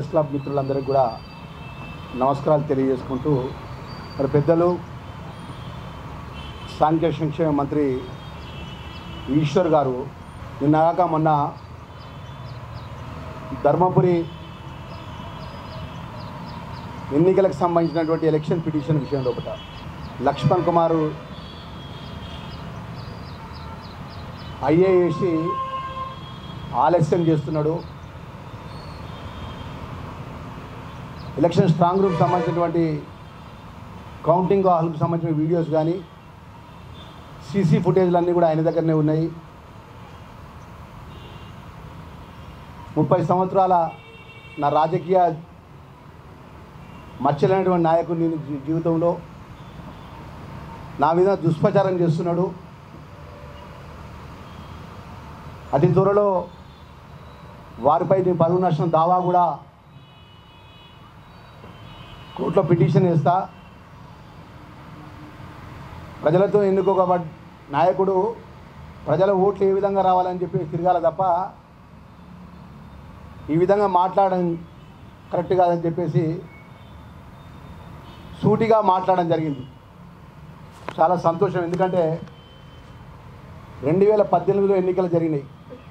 Press club మిత్రులందరికీ కూడా నమస్కారాలు తెలియజేసుకుంటూ మరి పెద్దలు సాంఘిక సంక్షేమ మంత్రి ఈశ్వర్ గారు నిన్నగాక మొన్న ధర్మపురి ఎన్నికలకు సంబంధించినటువంటి ఎలక్షన్ పిటిషన్ విషయం లోపల లక్ష్మణ్ కుమార్ ఐఏఎసి ఆలస్యం చేస్తున్నాడు ఎలక్షన్ స్ట్రాంగ్ రూమ్ సంబంధించినటువంటి కౌంటింగ్ హాల్కి సంబంధించిన వీడియోస్ కానీ సీసీ ఫుటేజ్లు అన్నీ కూడా ఆయన దగ్గరనే ఉన్నాయి ముప్పై సంవత్సరాల నా రాజకీయ మచ్చలేనటువంటి నాయకుడు నేను జీ- జీవితంలో నా మీద దుష్ప్రచారం చేస్తున్నాడు అతి త్వరలో వారిపై నేను పరువు నష్టం దావా కూడా కోర్టులో పిటిషన్ వేస్తా ప్రజలతో ఎన్నుకోబడ్ నాయకుడు ప్రజల ఓట్లు ఏ విధంగా రావాలని చెప్పి తిరగాల తప్ప ఈ విధంగా మాట్లాడడం కరెక్ట్ కాదని చెప్పేసి సూటిగా మాట్లాడడం జరిగింది చాలా సంతోషం ఎందుకంటే రెండు వేల పద్దెనిమిదిలో ఎన్నికలు జరిగినాయి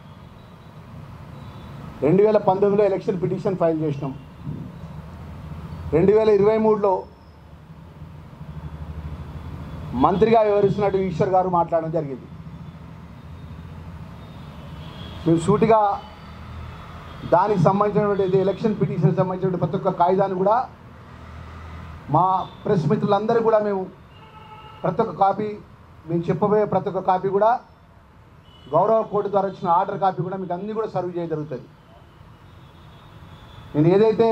రెండు వేల పంతొమ్మిదిలో ఎలక్షన్ పిటిషన్ ఫైల్ చేసినాం రెండు వేల ఇరవై మూడులో మంత్రిగా వివరిస్తున్నట్టు ఈశ్వర్ గారు మాట్లాడడం జరిగింది మేము సూటిగా దానికి సంబంధించినటువంటి ఎలక్షన్ పిటిషన్ సంబంధించిన ప్రతి ఒక్క కాగితాన్ని కూడా మా ప్రెస్ మిత్రులందరూ కూడా మేము ప్రతి ఒక్క కాపీ మేము చెప్పబోయే ప్రతి ఒక్క కాపీ కూడా గౌరవ కోర్టు ద్వారా వచ్చిన ఆర్డర్ కాపీ కూడా మీకు అన్నీ కూడా సర్వ్ చేయడం జరుగుతుంది నేను ఏదైతే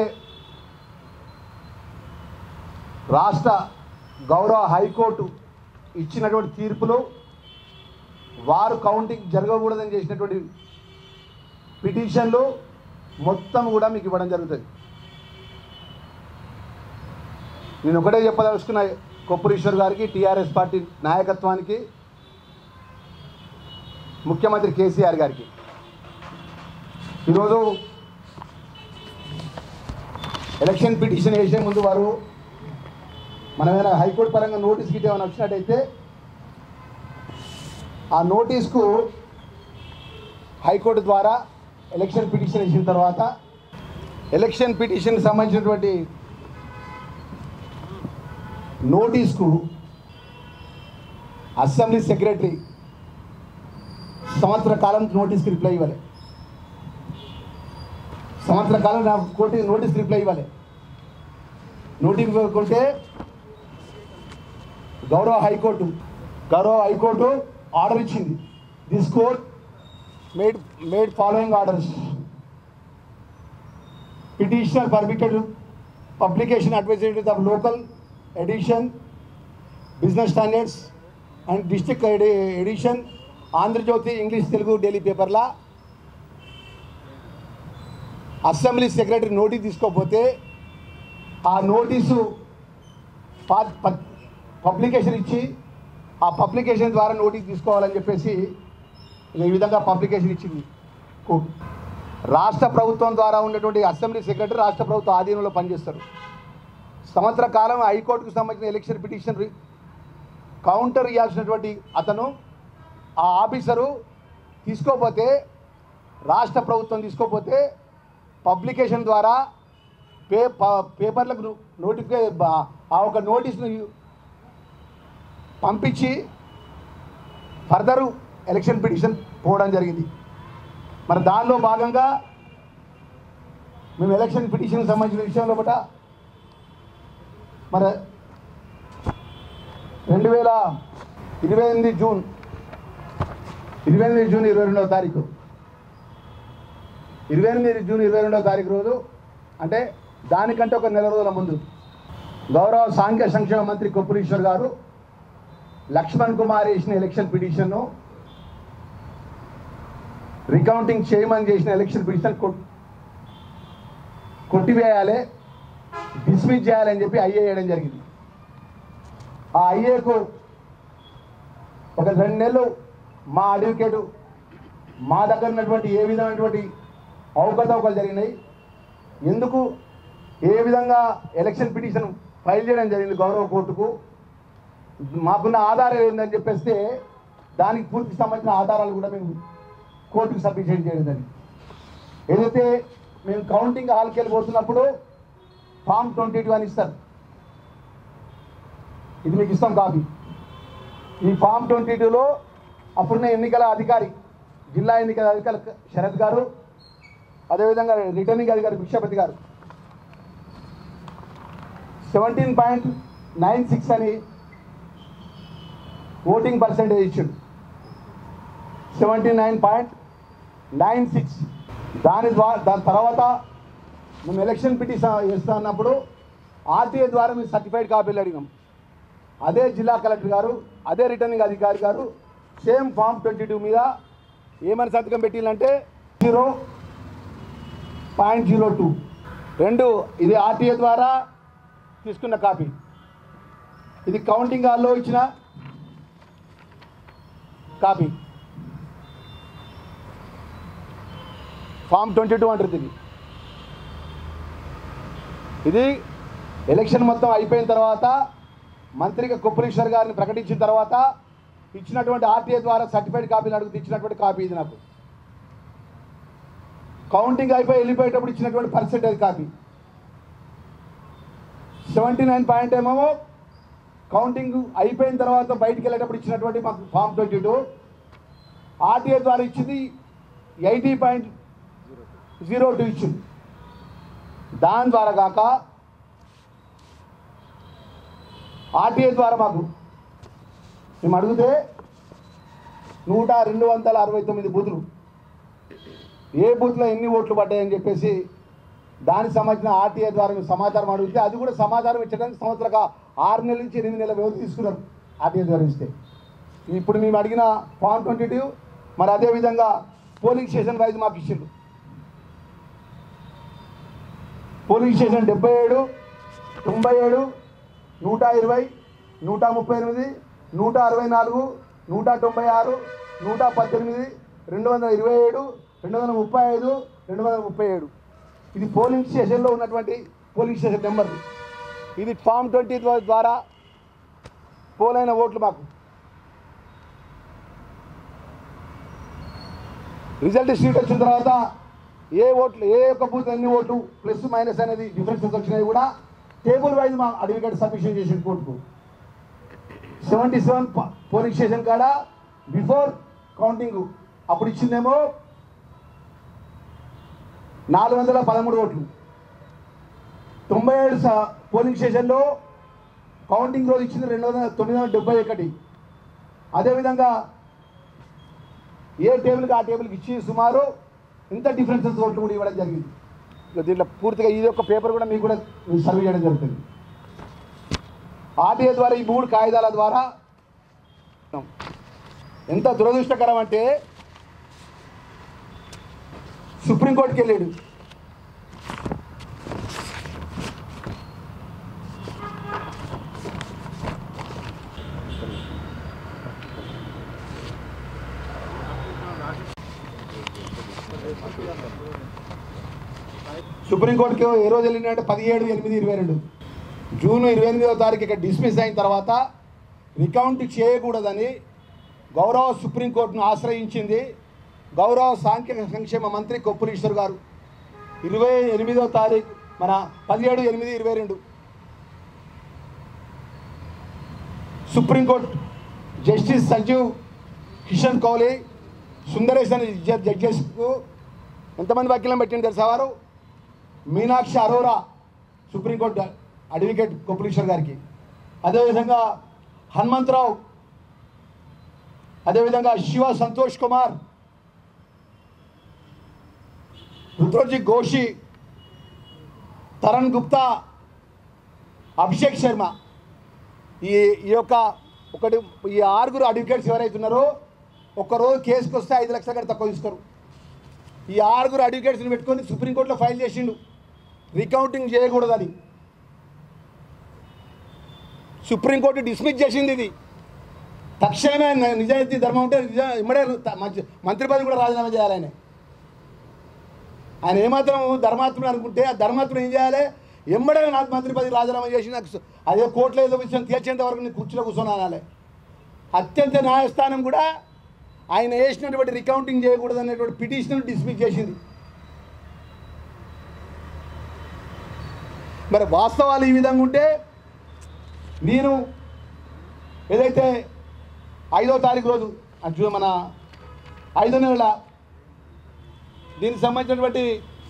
రాష్ట్ర గౌరవ హైకోర్టు ఇచ్చినటువంటి తీర్పులో వారు కౌంటింగ్ జరగకూడదని చేసినటువంటి పిటిషన్లు మొత్తం కూడా మీకు ఇవ్వడం జరుగుతుంది నేను ఒకటే చెప్పదలుచుకున్న కొప్పురీశ్వర్ గారికి టీఆర్ఎస్ పార్టీ నాయకత్వానికి ముఖ్యమంత్రి కేసీఆర్ గారికి ఈరోజు ఎలక్షన్ పిటిషన్ వేసే ముందు వారు మనమైనా హైకోర్టు పరంగా నోటీస్ గిట్ ఏమైనా వచ్చినట్టయితే ఆ నోటీస్కు హైకోర్టు ద్వారా ఎలక్షన్ పిటిషన్ ఇచ్చిన తర్వాత ఎలక్షన్ పిటిషన్కి సంబంధించినటువంటి నోటీస్కు అసెంబ్లీ సెక్రటరీ సంవత్సర కాలం నోటీస్కి రిప్లై ఇవ్వాలి సంవత్సర కాలం నా కోర్టు నోటీస్ రిప్లై ఇవ్వాలి నోటీస్ ఇవ్వకుంటే గౌరవ హైకోర్టు గౌరవ హైకోర్టు ఆర్డర్ ఇచ్చింది this court made made following orders petitioner permitted publication advisories of local edition business standards and district edition Andhra Jyothi English Telugu daily పేపర్లా assembly secretary notice తీసుకోకపోతే ఆ నోటీసు పా- ప- publication ఇచ్చి ఆ పబ్లికేషన్ ద్వారా నోటీస్ తీసుకోవాలని చెప్పేసి ఈ విధంగా పబ్లికేషన్ ఇచ్చింది కోర్టు రాష్ట్ర ప్రభుత్వం ద్వారా ఉన్నటువంటి అసెంబ్లీ సెక్రటరీ రాష్ట్ర ప్రభుత్వ ఆధీనంలో పనిచేస్తారు సంవత్సర కాలం హైకోర్టుకు సంబంధించిన ఎలక్షన్ పిటిషన్ రి- కౌంటర్ ఇవ్వాల్సినటువంటి అతను ఆ ఆఫీసరు తీసుకోకపోతే రాష్ట్ర ప్రభుత్వం తీసుకోకపోతే పబ్లికేషన్ ద్వారా పే ప- పేపర్లకు నో- నోటిఫికే బ- ఆ ఒక నోటీస్ను పంపించి ఫర్దరు ఎలక్షన్ పిటిషన్ పోవడం జరిగింది మరి దానిలో భాగంగా మేము ఎలక్షన్ పిటిషన్ సంబంధించిన విషయంలో బట మరి రెండు వేల ఇరవై ఎనిమిది జూన్ ఇరవై ఎనిమిది జూన్ ఇరవై రెండవ తారీఖు ఇరవై ఎనిమిది జూన్ ఇరవై రెండవ తారీఖు రోజు అంటే దానికంటే ఒక నెల రోజుల ముందు గౌరవ సాంఘిక సంక్షేమ మంత్రి కొప్పురీశ్వర్ గారు లక్ష్మణ్ కుమార్ వేసిన ఎలక్షన్ పిటిషన్ను రికౌంటింగ్ చేయమని చేసిన ఎలక్షన్ పిటిషన్ కొట్- కొట్టివేయాలి డిస్మిస్ చేయాలని చెప్పి ఐఏ వేయడం జరిగింది ఆ ఐఏకు ఒక రెండు నెలలు మా అడ్వకేటు మా దగ్గర ఉన్నటువంటి ఏ విధమైనటువంటి అవకతవకలు జరిగినాయి ఎందుకు ఏ విధంగా ఎలక్షన్ పిటిషన్ ఫైల్ చేయడం జరిగింది గౌరవ కోర్టుకు మాకున్న ఆధారం ఏందని చెప్పేస్తే దానికి పూర్తి సంబంధించిన ఆధారాలు కూడా మేము కోర్టుకు సబ్మిట్ చేయడం జరిగింది ఏదైతే మేము కౌంటింగ్ హాల్కి వెళ్ళిపోతున్నప్పుడు ఫామ్ ట్వంటీ టూ అని ఇస్తారు ఇది మీకు ఇస్తాం కాపీ ఈ ఫామ్ ట్వంటీ టూలో అప్పుడున్న ఎన్నికల అధికారి జిల్లా ఎన్నికల అధికారి శరత్ గారు అదేవిధంగా రిటర్నింగ్ అధికారి Bhikshapathi garu seventeen point nine six అని ఓటింగ్ పర్సెంటేజ్ ఇచ్చాడు seventy nine point nine six దాని ద్వారా దాని తర్వాత మేము ఎలక్షన్ పిటిషన్ చేస్తా అన్నప్పుడు ఆర్టీఏ ద్వారా మేము సర్టిఫైడ్ కాపీలు అడిగాం అదే జిల్లా కలెక్టర్ గారు అదే రిటర్నింగ్ అధికారి గారు సేమ్ ఫామ్ ట్వంటీ టూ మీద ఏమని సంతకం పెట్టిందంటే జీరో పాయింట్ జీరో టూ రెండు ఇది ఆర్టీఏ ద్వారా తీసుకున్న కాపీ ఇది కౌంటింగ్ హాల్లో ఇచ్చిన కాపీ ఫామ్ ట్వంటీ టూ అంటారు ఇది ఇది ఎలక్షన్ మొత్తం అయిపోయిన తర్వాత మంత్రిగా కుప్పలీశ్వర్ గారిని ప్రకటించిన తర్వాత ఇచ్చినటువంటి ఆర్టీఏ ద్వారా సర్టిఫైడ్ కాపీలు అడుగుతూ ఇచ్చినటువంటి కాపీ ఇది నాకు కౌంటింగ్ అయిపోయి వెళ్ళిపోయేటప్పుడు ఇచ్చినటువంటి percentage copy seventy nine point ఏమో కౌంటింగ్ అయిపోయిన తర్వాత బయటికి వెళ్ళేటప్పుడు ఇచ్చినటువంటి మాకు ఫామ్ ట్వంటీ టూ ఆర్టీఏ ద్వారా ఇచ్చింది ఎయిటీ పాయింట్ జీరో టూ ఇచ్చింది దాని ద్వారా కాక ఆర్టీఏ ద్వారా మాకు మేము అడిగితే నూట రెండు వందల అరవై తొమ్మిది బూతులు ఏ బూత్లో ఎన్ని ఓట్లు పడ్డాయని చెప్పేసి దానికి సంబంధించిన ఆర్టీఏ ద్వారా మేము సమాచారం అడిగితే అది కూడా సమాచారం ఇచ్చడానికి సంవత్సరంగా ఆరు నెలల నుంచి ఎనిమిది నెలల వ్యవధి తీసుకున్నారు ఆర్టీఏ ద్వారా ఇస్తే ఇప్పుడు మేము అడిగిన ఫామ్ ట్వంటీ టూ మరి అదేవిధంగా పోలింగ్ స్టేషన్ వైజ్ మాకు ఇచ్చిండు పోలింగ్ స్టేషన్ డెబ్బై ఏడు తొంభై ఏడు నూట ఇరవై నూట ముప్పై ఎనిమిది నూట అరవై నాలుగు నూట తొంభై ఆరు నూట పద్దెనిమిది రెండు వందల ఇరవై ఏడు రెండు వందల ముప్పై ఐదు రెండు వందల ముప్పై ఏడు ఇది పోలింగ్ స్టేషన్లో ఉన్నటువంటి పోలింగ్ స్టేషన్ నెంబర్ ఇది ఫామ్ ట్వంటీ ద్వారా పోలైన ఓట్లు మాకు రిజల్ట్ షీట్ వచ్చిన తర్వాత ఏ ఓట్లు ఏ ఒక్క బూత్ ఎన్ని ఓట్లు ప్లస్ మైనస్ అనేది డిఫరెన్సెస్ వచ్చినాయి కూడా టేబుల్ వైజ్ మా అడ్వకేట్ సబ్మిషన్ చేసిన కోర్టుకు సెవెంటీ సెవెన్ పోలింగ్ స్టేషన్ కాడ బిఫోర్ కౌంటింగ్ అప్పుడు ఇచ్చిందేమో నాలుగు వందల పదమూడు ఓట్లు తొంభై ఏడు స- పోలింగ్ స్టేషన్లో కౌంటింగ్ రోజు ఇచ్చింది రెండు వందల తొమ్మిది వందల డెబ్బై ఒకటి అదేవిధంగా ఏ టేబుల్కి ఆ టేబుల్కి ఇచ్చి సుమారు ఇంత డిఫరెన్సెస్ ఓట్లు కూడా ఇవ్వడం జరిగింది ఇక దీంట్లో పూర్తిగా ఇది ఒక పేపర్ కూడా మీకు కూడా సర్వే చేయడం జరుగుతుంది ఆర్టీఏ ద్వారా ఈ మూడు కాగితాల ద్వారా ఎంత దురదృష్టకరం అంటే సుప్రీంకోర్టుకి వెళ్ళాడు సుప్రీంకోర్టుకి ఏ రోజు వెళ్ళిందంటే పదిహేడు ఎనిమిది ఇరవై రెండు జూన్ ఇరవై ఎనిమిదవ తారీఖు ఇక్కడ డిస్మిస్ అయిన తర్వాత రికౌంట్ చేయకూడదని గౌరవ సుప్రీంకోర్టును ఆశ్రయించింది గౌరవ సాంఘిక సంక్షేమ మంత్రి కొప్పులీశ్వర్ గారు ఇరవై ఎనిమిదవ తారీఖు మన పదిహేడు ఎనిమిది ఇరవై రెండు సుప్రీంకోర్టు జస్టిస్ సంజీవ్ కిషన్ కౌలే సుందరేశ్ అని జ- జడ్జెస్కు ఎంతమంది వకీలం పెట్టింది తెలుసా వారు మీనాక్షి అరోరా సుప్రీంకోర్టు అడ్వకేట్ కొప్పులీశ్వర్ గారికి అదేవిధంగా హనుమంతరావు అదేవిధంగా శివ సంతోష్ కుమార్ రుద్రోజీ ఘోషి తరణ్ గుప్తా అభిషేక్ శర్మ ఈ ఈ యొక్క ఒకటి ఈ ఆరుగురు అడ్వకేట్స్ ఎవరైతే ఉన్నారో ఒక్కరోజు కేసుకు వస్తే ఐదు లక్షల కంటే తక్కువ తీసుకోరు ఈ ఆరుగురు అడ్వకేట్స్ని పెట్టుకొని సుప్రీంకోర్టులో ఫైల్ చేసిండు రికౌంటింగ్ చేయకూడదని సుప్రీంకోర్టు డిస్మిస్ చేసింది ఇది తక్షణమే న- నిజాయితీ ధర్మం ఉంటే నిజ ఇమ్మడే త- మంచి మంత్రి పదవి కూడా రాజీనామా చేయాలి ఆయన ఆయన ఏమాత్రం ధర్మాత్ముడు అనుకుంటే ఆ ధర్మాత్ముడు ఏం చేయాలి ఎంబడే నాకు మంత్రి పదవి రాజీనామా చేసి నాకు స- అదే కోర్టులో ఏదో విషయం తేల్చేంత వరకు నేను కుర్చీలో కూర్చొని అనాలి అత్యంత న్యాయస్థానం కూడా ఆయన వేసినటువంటి రికౌంటింగ్ చేయకూడదు అనేటువంటి పిటిషన్ డిస్మిస్ చేసింది మరి వాస్తవాలు ఈ విధంగా ఉంటే నేను ఏదైతే ఐదో తారీఖు రోజు అది చూ- మన ఐదో నెలల దీనికి సంబంధించినటువంటి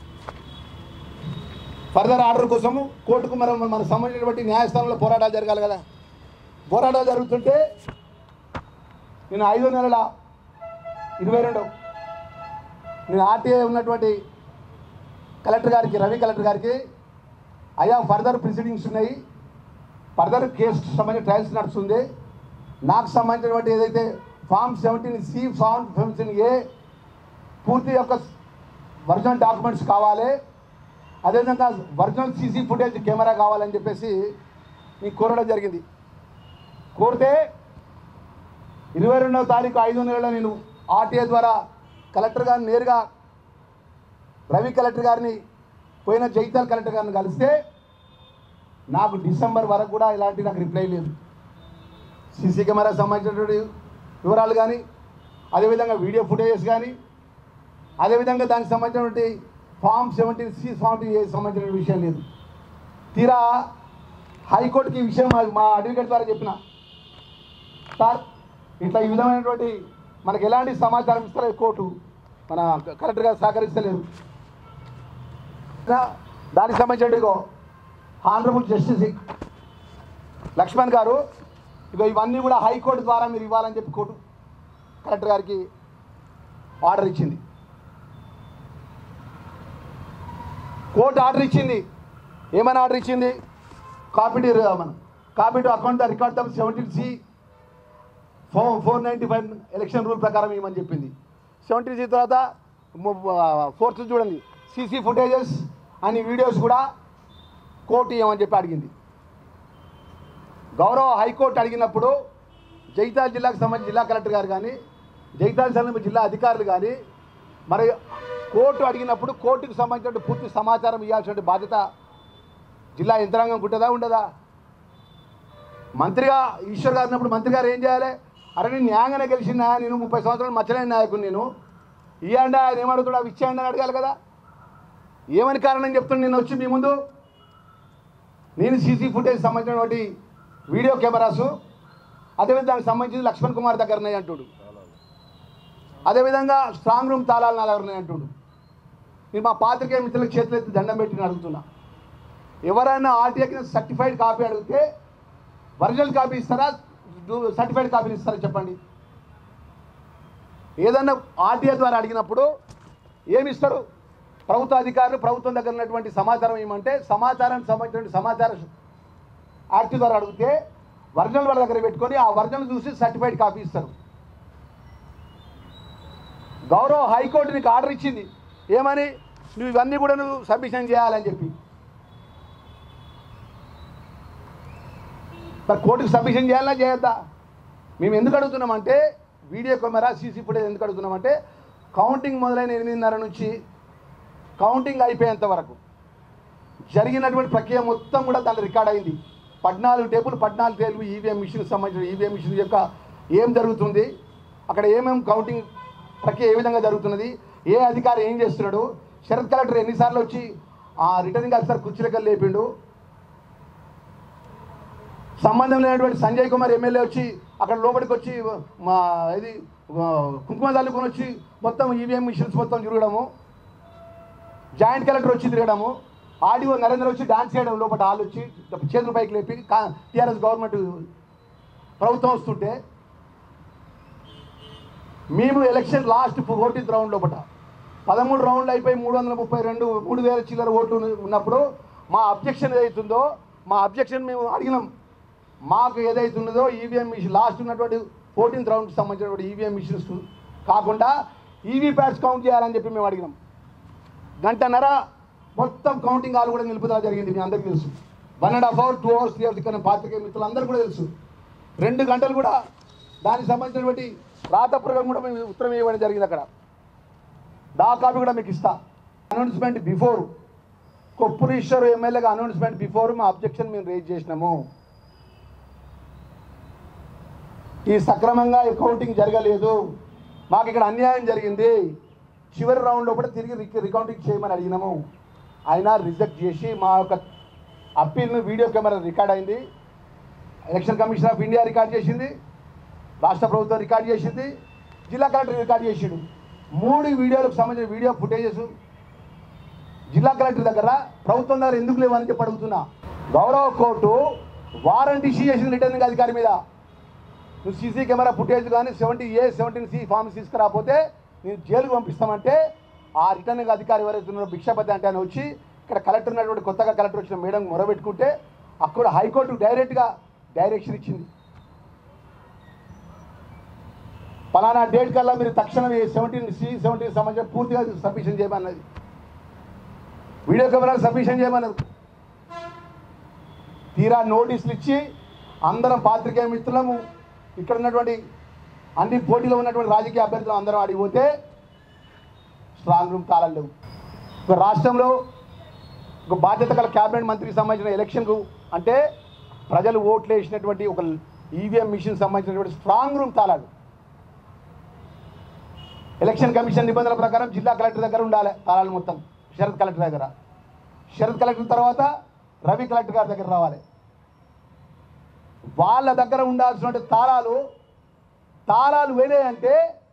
ఫర్దర్ ఆర్డర్ కోసము కోర్టుకు మనం మనకు సంబంధించినటువంటి న్యాయస్థానంలో పోరాటాలు జరగాలి కదా పోరాటాలు జరుగుతుంటే నేను ఐదో నెలల ఇరవై రెండు నేను ఆర్టీఐ ఉన్నటువంటి కలెక్టర్ గారికి రవి కలెక్టర్ గారికి అయ్యా ఫర్దర్ ప్రొసీడింగ్స్ ఉన్నాయి ఫర్దర్ కేసు సంబంధించిన ట్రయల్స్ నడుస్తుంది నాకు సంబంధించినటువంటి ఏదైతే form seventeen C form seventeen A పూర్తి యొక్క ఒరిజినల్ డాక్యుమెంట్స్ కావాలి అదేవిధంగా ఒరిజినల్ సీసీ ఫుటేజ్ కెమెరా కావాలని చెప్పేసి మీకు కోరడం జరిగింది కోరితే ఇరవై రెండవ తారీఖు ఐదు నెలల నేను ఆర్టీఏ ద్వారా కలెక్టర్ గారిని నేరుగా రవి కలెక్టర్ గారిని పోయిన జైతాల్ కలెక్టర్ గారిని కలిస్తే నాకు డిసెంబర్ వరకు కూడా ఇలాంటి నాకు రిప్లై లేదు సీసీ కెమెరా సంబంధించినటువంటి వివరాలు కానీ అదేవిధంగా వీడియో ఫుటేజెస్ కానీ అదేవిధంగా దానికి సంబంధించినటువంటి form seventeen C seventeen A సంబంధించిన విషయం లేదు తీరా హైకోర్టుకి ఈ విషయం మా- మా అడ్వకేట్ ద్వారా చెప్పిన సార్ ఇట్లా ఈ విధమైనటువంటి మనకు ఎలాంటి సమాచారం ఇస్తలేదు కోర్టు మన కలెక్టర్ గారు సహకరిస్తలేదు దా- దానికి సంబంధించిన ఇగో హానరబుల్ జస్టిస్ లక్ష్మణ్ గారు ఇగో ఇవన్నీ కూడా హైకోర్టు ద్వారా మీరు ఇవ్వాలని చెప్పి కోర్టు కలెక్టర్ గారికి ఆర్డర్ ఇచ్చింది కోర్టు ఆర్డర్ ఇచ్చింది ఏమైనా ఆర్డర్ ఇచ్చింది కాపీ టు మన copy to account the record the seventeen C four four ninety five election rule ప్రకారం ఇవ్వమని చెప్పింది సెవెంటీన్ సి తర్వాత ఫోర్త్ చూడండి సీసీ ఫుటేజెస్ అని వీడియోస్ కూడా కోర్టు ఇవ్వమని చెప్పి అడిగింది గౌరవ హైకోర్టు అడిగినప్పుడు జైతాల్ జిల్లాకు సంబంధించి జిల్లా కలెక్టర్ గారు కానీ జైతాల్ సంబంధించిన జిల్లా అధికారులు కానీ మరి కోర్టు అడిగినప్పుడు కోర్టుకు సంబంధించిన పూర్తి సమాచారం ఇవ్వాల్సిన బాధ్యత జిల్లా యంత్రాంగం ఉంటుందా ఉండదా మంత్రిగా ఈశ్వర్ గారు ఉన్నప్పుడు మంత్రి గారు ఏం చేయాలి అరే నేను న్యాయంగానే గెలిచిన నేను ముప్పై సంవత్సరాలు మచ్చలేని నాయకుడు నేను ఇవ్వండి ఆయన ఏమడుగుతాడు అవి ఇచ్చేయండి అని అడగాలి కదా ఏమని కారణం చెప్తున్నా నేను వచ్చి మీ ముందు నేను సీసీ ఫుటేజ్ సంబంధించినటువంటి వీడియో కెమెరాసు అదేవిధంగా దానికి సంబంధించి లక్ష్మణ్ కుమార్ దగ్గర ఉన్నాయి అంటుడు అదేవిధంగా స్ట్రాంగ్ రూమ్ తాళాలు నా దగ్గర ఉన్నాయి అంటుడు నేను మా పాత్రికేయ మిత్రులకు చేతులు ఎత్తి దండం పెట్టి నేను అడుగుతున్నా ఎవరైనా ఆర్టీఏకి సర్టిఫైడ్ కాపీ అడిగితే ఒరిజినల్ కాపీ ఇస్తారా సర్టిఫైడ్ కాపీని ఇస్తారా చెప్పండి ఏదన్నా ఆర్టీఏ ద్వారా అడిగినప్పుడు ఏమి ఇస్తారు ప్రభుత్వ అధికారులు ప్రభుత్వం దగ్గర ఉన్నటువంటి సమాచారం ఏమంటే సమాచారానికి సంబంధించిన సమాచార యాక్ట్ ద్వారా అడిగితే ఒరిజినల్ వాళ్ళ దగ్గర పెట్టుకొని ఆ ఒరిజినల్ చూసి సర్టిఫైడ్ కాపీ ఇస్తారు గౌరవ హైకోర్టు నీకు ఆర్డర్ ఇచ్చింది ఏమని నువ్వు ఇవన్నీ కూడా నువ్వు సబ్మిషన్ చేయాలని చెప్పి మరి కోర్టుకు సబ్మిషన్ చేయాలా చేయొద్దా మేము ఎందుకు అడుగుతున్నామంటే వీడియో కెమెరా సీసీ ఫుటేజ్ ఎందుకు అడుగుతున్నామంటే కౌంటింగ్ మొదలైన ఎనిమిదిన్నర నుంచి కౌంటింగ్ అయిపోయేంత వరకు జరిగినటువంటి ప్రక్రియ మొత్తం కూడా దాంట్లో రికార్డ్ అయింది పద్నాలుగు టేబుల్ పద్నాలుగు టేబుల్ ఈవీఎం మిషన్ సంబంధించిన ఈవీఎం మిషన్ యొక్క ఏం జరుగుతుంది అక్కడ ఏమేమి కౌంటింగ్ ప్రక్రియ ఏ విధంగా జరుగుతున్నది ఏ అధికారి ఏం చేస్తున్నాడు శరత్ కలెక్టర్ ఎన్నిసార్లు వచ్చి ఆ రిటర్నింగ్ ఆఫీసర్ కుర్చీలకి లేపిండు సంబంధం లేనటువంటి సంజయ్ కుమార్ ఎమ్మెల్యే వచ్చి అక్కడ లోపలికి వచ్చి మా ఇది ఆ, కుంకుమ చల్లుకొని వచ్చి మొత్తం ఈవీఎం మిషన్స్ మొత్తం తిరగడము జాయింట్ కలెక్టర్ వచ్చి తిరగడము ఆడియో నరేంద్ర వచ్చి డాన్స్ చేయడం లోపల వాళ్ళు వచ్చి చేతుల పైకి లేపి టీఆర్ఎస్ గవర్నమెంట్ ప్రభుత్వం వస్తుంటే మేము ఎలక్షన్ లాస్ట్ ఫోర్టీన్త్ రౌండ్ లోపల పదమూడు రౌండ్లు అయిపోయి మూడు వందల ముప్పై రెండు మూడు వేల చిల్లర ఓట్లు ఉన్నప్పుడు మా అబ్జెక్షన్ ఏదైతుందో మా అబ్జెక్షన్ మేము అడిగినాం మాకు ఏదైతున్నదో ఈవీఎం మిషన్ లాస్ట్ ఉన్నటువంటి ఫోర్టీన్త్ రౌండ్కి సంబంధించినటువంటి ఈవీఎం మిషన్స్ కాకుండా ఈవీ ప్యాడ్స్ కౌంట్ చేయాలని చెప్పి మేము అడిగినాం గంటన్నర మొత్తం కౌంటింగ్ హాల్ కూడా నిలుపుదల జరిగింది మీ అందరికీ తెలుసు one and half hour two hours three hours ఇక్కడ పాత్రికేయ మిత్రులందరూ కూడా తెలుసు రెండు గంటలు కూడా దానికి సంబంధించినటువంటి రాతపూర్వకం కూడా మేము ఉత్తరం ఇవ్వడం జరిగింది అక్కడ దా కాపీ కూడా మీకు ఇస్తా అనౌన్స్మెంట్ బిఫోర్ కొప్పురీశ్వర్ ఎమ్మెల్యేగా అనౌన్స్మెంట్ బిఫోర్ మా అబ్జెక్షన్ మేము రేజ్ చేసినాము ఈ సక్రమంగా కౌంటింగ్ జరగలేదు మాకు ఇక్కడ అన్యాయం జరిగింది చివరి రౌండ్లో కూడా తిరిగి రిక- రికౌంటింగ్ చేయమని అడిగినాము అయినా రిజెక్ట్ చేసి మా యొక్క అప్పీల్ను వీడియో కెమెరా రికార్డ్ అయింది election commission of India record చేసింది రాష్ట్ర ప్రభుత్వం రికార్డ్ చేసింది జిల్లా కలెక్టర్ రికార్డ్ చేసిండు మూడు వీడియోలకు సంబంధించిన వీడియో ఫుటేజెస్ జిల్లా కలెక్టర్ దగ్గర ప్రభుత్వం దగ్గర ఎందుకు లేవని చెప్పి అడుగుతున్నా గౌరవ కోర్టు వారెంట్ ఇష్యూ చేసింది రిటర్నింగ్ అధికారి మీద నువ్వు సీసీ కెమెరా ఫుటేజ్ కానీ seventy A seventeen C forms తీసుకురాకపోతే నేను జైలుకు పంపిస్తామంటే ఆ రిటర్నింగ్ అధికారి ఎవరైతే ఉన్నారో భిక్షపతి అంటే ఆయన వచ్చి ఇక్కడ కలెక్టర్ ఉన్నటువంటి కొత్తగా కలెక్టర్ వచ్చిన మేడం మొరబెట్టుకుంటే అక్కడ హైకోర్టు డైరెక్ట్గా డైరెక్షన్ ఇచ్చింది పలానా డేట్ కల్లా మీరు తక్షణం సెవెంటీన్ సి సెవెంటీన్ సంబంధించిన పూర్తిగా సబ్మిషన్ చేయమన్నది వీడియో కెమెరాలు సబ్మిషన్ చేయమన్నది తీరా నోటీసులు ఇచ్చి అందరం పాత్రికేయ మిత్రులము ఇక్కడ ఉన్నటువంటి అన్ని పోటీలో ఉన్నటువంటి రాజకీయ అభ్యర్థులు అందరం అడిగిపోతే స్ట్రాంగ్ రూమ్ తాళాలు లేవు ఒక రాష్ట్రంలో ఒక బాధ్యత గల క్యాబినెట్ మంత్రికి సంబంధించిన ఎలక్షన్కు అంటే ప్రజలు ఓట్లు వేసినటువంటి ఒక ఈవీఎం మిషన్ సంబంధించినటువంటి స్ట్రాంగ్ రూమ్ తాళాలు ఎలక్షన్ కమిషన్ నిబంధనల ప్రకారం జిల్లా కలెక్టర్ దగ్గర ఉండాలి తాళాలు మొత్తం శరత్ కలెక్టర్ దగ్గర శరత్ కలెక్టర్ తర్వాత రవి కలెక్టర్ గారి దగ్గర రావాలి వాళ్ళ దగ్గర ఉండాల్సిన తాళాలు తాళాలు వేలేయంటే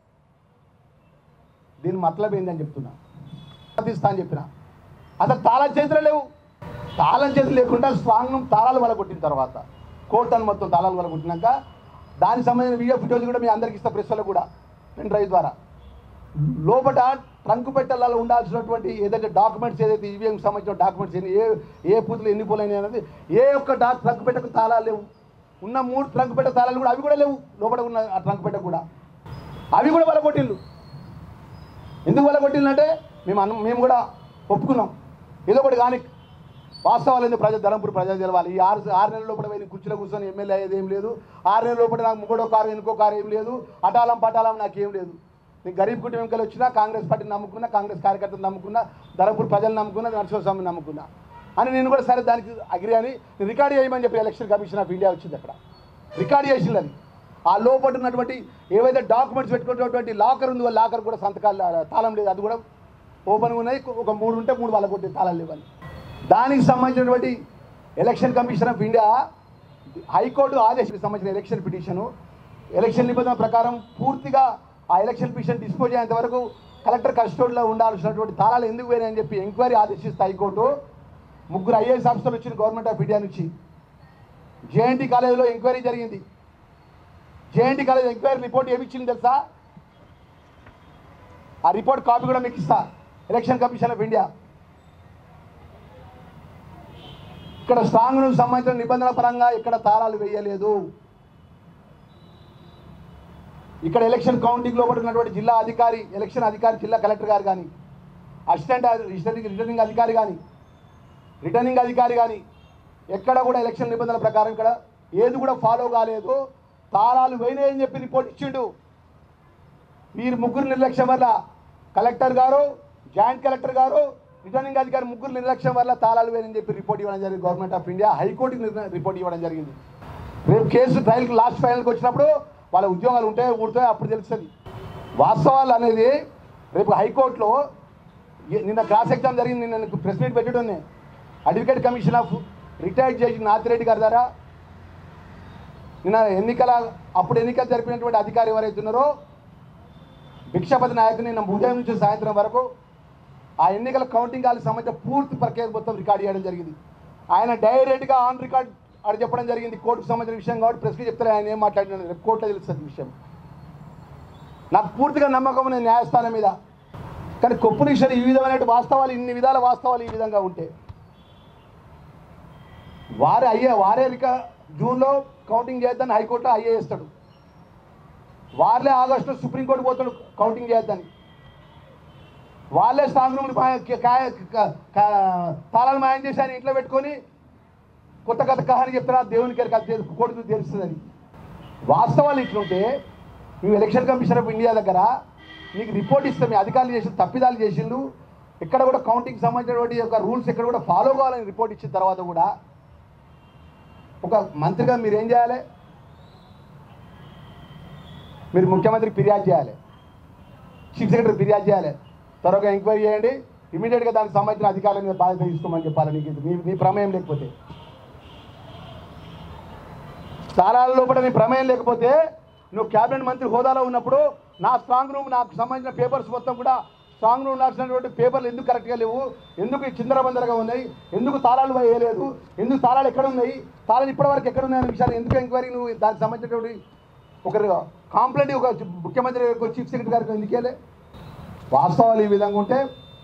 దీని మతలబ్ ఏందని చెప్తున్నా తీస్తా అని చెప్పిన అసలు తాళం చేతులు లేవు తాళం చేతులు లేకుండా స్ట్రాంగ్ రూమ్ తాళాలు వల్ల కొట్టిన తర్వాత కోర్టు అని మొత్తం తాళాలు వల్ల కొట్టినాక దానికి సంబంధించిన వీడియో ఫుటేజ్ కూడా మీ అందరికి ఇస్తా ప్రెస్ వాళ్ళకు కూడా పెన్ డ్రైవ్ ద్వారా లోపల ట్రంక్ పెట్టెలలో ఉండాల్సినటువంటి ఏదైతే డాక్యుమెంట్స్ ఏదైతే ఈవీఎం సంబంధించిన డాక్యుమెంట్స్ ఎన్ని ఏ ఏ పూతులు ఎన్ని పూలైనాయి అనేది ఏ ఒక్క డా ట్రంక్ పెట్టకు తాళాలు లేవు ఉన్న మూడు ట్రంక్ పెట్టె తాళాలు కూడా అవి కూడా లేవు లోపల ఉన్న ఆ ట్రంక్ పెట్టె కూడా అవి కూడా వాళ్ళ కొట్టిళ్ళు ఎందుకు వాళ్ళ కొట్టిందంటే మేము అన్న మేము కూడా ఒప్పుకున్నాం ఏదో ఒకటి కానీ వాస్తవాలు ఎందుకు ప్రజలు ధరంపూర్ ప్రజలు తెలవాలి ఈ ఆరు ఆరు నెలల లోపల పోయి కుర్చీలో కూర్చొని ఎమ్మెల్యే అయ్యేది ఏం లేదు ఆరు నెలల లోపల నాకు ముగ్గుడో కారు ఎనుకో కారు ఏం లేదు అటాలం పటాలం నాకు ఏం లేదు నేను గరీబ్ కుటుంబంకి వచ్చినా కాంగ్రెస్ పార్టీని నమ్ముకున్నా కాంగ్రెస్ కార్యకర్తలు నమ్ముకున్నా ధరంపూర్ ప్రజలు నమ్ముకున్నా నరసింహస్వామిని నమ్ముకున్నా అని నేను కూడా సరే దానికి అగ్రి అని రికార్డ్ చేయమని చెప్పి ఎలక్షన్ కమిషన్ ఆఫ్ ఇండియా వచ్చింది అక్కడ రికార్డ్ చేసింది అది ఆ లోపల ఉన్నటువంటి ఏవైతే డాక్యుమెంట్స్ పెట్టుకున్నటువంటి లాకర్ ఉందో ఆ లాకర్ కూడా సంతకాలు ఆ, తాళం లేదు అది కూడా ఓపెన్గా ఉన్నాయి ఒక మూడు ఉంటే మూడు వాళ్ళ కొట్టి తాళాలు లేవాలి దానికి సంబంధించినటువంటి election commission of India high court ఆదేశానికి సంబంధించిన ఎలక్షన్ పిటిషను ఎలక్షన్ నిబంధన ప్రకారం పూర్తిగా ఆ ఎలక్షన్ పిటిషన్ డిస్పోజ్ అయ్యేంత వరకు కలెక్టర్ కస్టడీలో ఉండాల్సినటువంటి తాళాలు ఎందుకు పోయినాయని చెప్పి ఎంక్వైరీ ఆదేశిస్తే హైకోర్టు ముగ్గురు ఐఏఎస్ ఆఫీసర్లు వచ్చిన గవర్నమెంట్ ఆఫ్ ఇండియా నుంచి జేఎన్టీ కాలేజీలో ఎంక్వైరీ జరిగింది జేఎన్టీ కాలేజ్ ఎంక్వైరీ రిపోర్ట్ ఏమి ఇచ్చింది తెలుసా ఆ రిపోర్ట్ కాపీ కూడా మీకు ఇస్తా ఎలక్షన్ కమిషన్ ఆఫ్ ఇండియా ఇక్కడ స్ట్రాంగ్ రూమ్ సంబంధించిన నిబంధనల పరంగా ఇక్కడ తాళాలు వేయలేదు ఇక్కడ ఎలక్షన్ కౌంటింగ్ లోపల ఉన్నటువంటి జిల్లా అధికారి ఎలక్షన్ అధికారి జిల్లా కలెక్టర్ గారు కానీ అసిస్టెంట్ రిటర్నింగ్ రిటర్నింగ్ అధికారి కానీ రిటర్నింగ్ అధికారి కానీ ఎక్కడ కూడా ఎలక్షన్ నిబంధనల ప్రకారం ఇక్కడ ఏది కూడా ఫాలో కాలేదు తాళాలు వేయలేదని చెప్పి రిపోర్ట్ ఇచ్చిండు వీరు ముగ్గురు నిర్లక్ష్యం వల్ల కలెక్టర్ గారు జాయింట్ కలెక్టర్ గారు రిటర్నింగ్ అధికారి ముగ్గురు నిర్లక్ష్యం వల్ల తాళాలు వేయని చెప్పి రిపోర్ట్ ఇవ్వడం జరిగింది గవర్నమెంట్ ఆఫ్ ఇండియా హైకోర్టుకి నిర్ణ- రిపోర్ట్ ఇవ్వడం జరిగింది రేపు కేసు ట్రయల్కి లాస్ట్ ఫైనల్కి వచ్చినప్పుడు వాళ్ళ ఉద్యోగాలు ఉంటాయో ఊడతాయో అప్పుడు తెలుస్తుంది వాస్తవాలు అనేది రేపు హైకోర్టులో ఏ- నిన్న క్లాస్ ఎగ్జామ్ జరిగింది నిన్న ప్రెస్ మీట్ పెట్టడం advocate commission of retired judge నాథిరెడ్డి గారి ద్వారా నిన్న ఎన్నికల అప్పుడు ఎన్నికలు జరిపినటువంటి అధికారి ఎవరైతే ఉన్నారో భిక్షపతి నాయకుని నిన్న ఉదయం నుంచి సాయంత్రం వరకు ఆ ఎన్నికల కౌంటింగ్ వాళ్ళకి సంబంధించిన పూర్తి ప్రక్రియ మొత్తం రికార్డ్ చేయడం జరిగింది ఆయన డైరెక్ట్గా ఆన్ రికార్డ్ అని చెప్పడం జరిగింది కోర్టుకు సంబంధించిన విషయం కాబట్టి ప్రెస్కి చెప్తారు ఆయన ఏం మాట్లాడినాడు రేపు కోర్టులో తెలుస్తుంది ఈ విషయం నాకు పూర్తిగా నమ్మకం ఉంది న్యాయస్థానం మీద కానీ కొప్పులీశ్వర్ ఈ విధమైన వాస్తవాలు ఇన్ని విధాల వాస్తవాలు ఈ విధంగా ఉంటే వారే అయ్యే వారే రిక జూన్లో కౌంటింగ్ చేద్దని హైకోర్టులో అయ్యే ఇస్తాడు వాళ్ళే ఆగస్టులో సుప్రీంకోర్టు పోతాడు కౌంటింగ్ చేద్దని వాళ్ళే స్ట్రాంగ్ రూమ్ తాళాలు మాయం చేసి ఆయన ఇంట్లో పెట్టుకొని కొత్త కథ కహాని చెప్తారా దేవునికి ఎరకాలి కోర్టు తెలుస్తుందని వాస్తవాలు ఇట్లుంటే మేము ఎలక్షన్ కమిషన్ ఆఫ్ ఇండియా దగ్గర మీకు రిపోర్ట్ ఇస్తాం మీ అధికారులు చేసిన తప్పిదాలు చేసిండు ఎక్కడ కూడా కౌంటింగ్ సంబంధించినటువంటి యొక్క రూల్స్ ఎక్కడ కూడా ఫాలో కావాలని రిపోర్ట్ ఇచ్చిన తర్వాత కూడా ఒక మంత్రిగా మీరు ఏం చేయాలి మీరు ముఖ్యమంత్రికి ఫిర్యాదు చేయాలి చీఫ్ సెక్రటరీ ఫిర్యాదు చేయాలి త్వరగా ఎంక్వైరీ చేయండి ఇమీడియట్గా దానికి సంబంధించిన అధికారుల మీద బాధ్యత తీసుకోమని చెప్పాలి నీకు ఇది. నీ నీ ప్రమేయం లేకపోతే స్థానాల లోపల నీ ప్రమేయం లేకపోతే నువ్వు క్యాబినెట్ మంత్రి హోదాలో ఉన్నప్పుడు నా స్ట్రాంగ్ రూమ్ నాకు సంబంధించిన పేపర్స్ మొత్తం కూడా స్ట్రాంగ్ రూమ్ రాసినటువంటి పేపర్లు ఎందుకు కరెక్ట్గా లేవు ఎందుకు చిందరబందరగా ఉన్నాయి ఎందుకు తాళాలు వేయలేదు ఎందుకు తాళాలు ఎక్కడ ఉన్నాయి తాళాలు ఇప్పటివరకు ఎక్కడ ఉన్నాయి అనే విషయాలు ఎందుకు ఎంక్వైరీ నువ్వు దానికి సంబంధించినటువంటి ఒకరు కాంప్లైంట్ ఒక ముఖ్యమంత్రి గారికి చీఫ్ సెక్రటరీ గారికి ఎందుకు ఇవ్వలే వాస్తవాలు ఈ విధంగా ఉంటే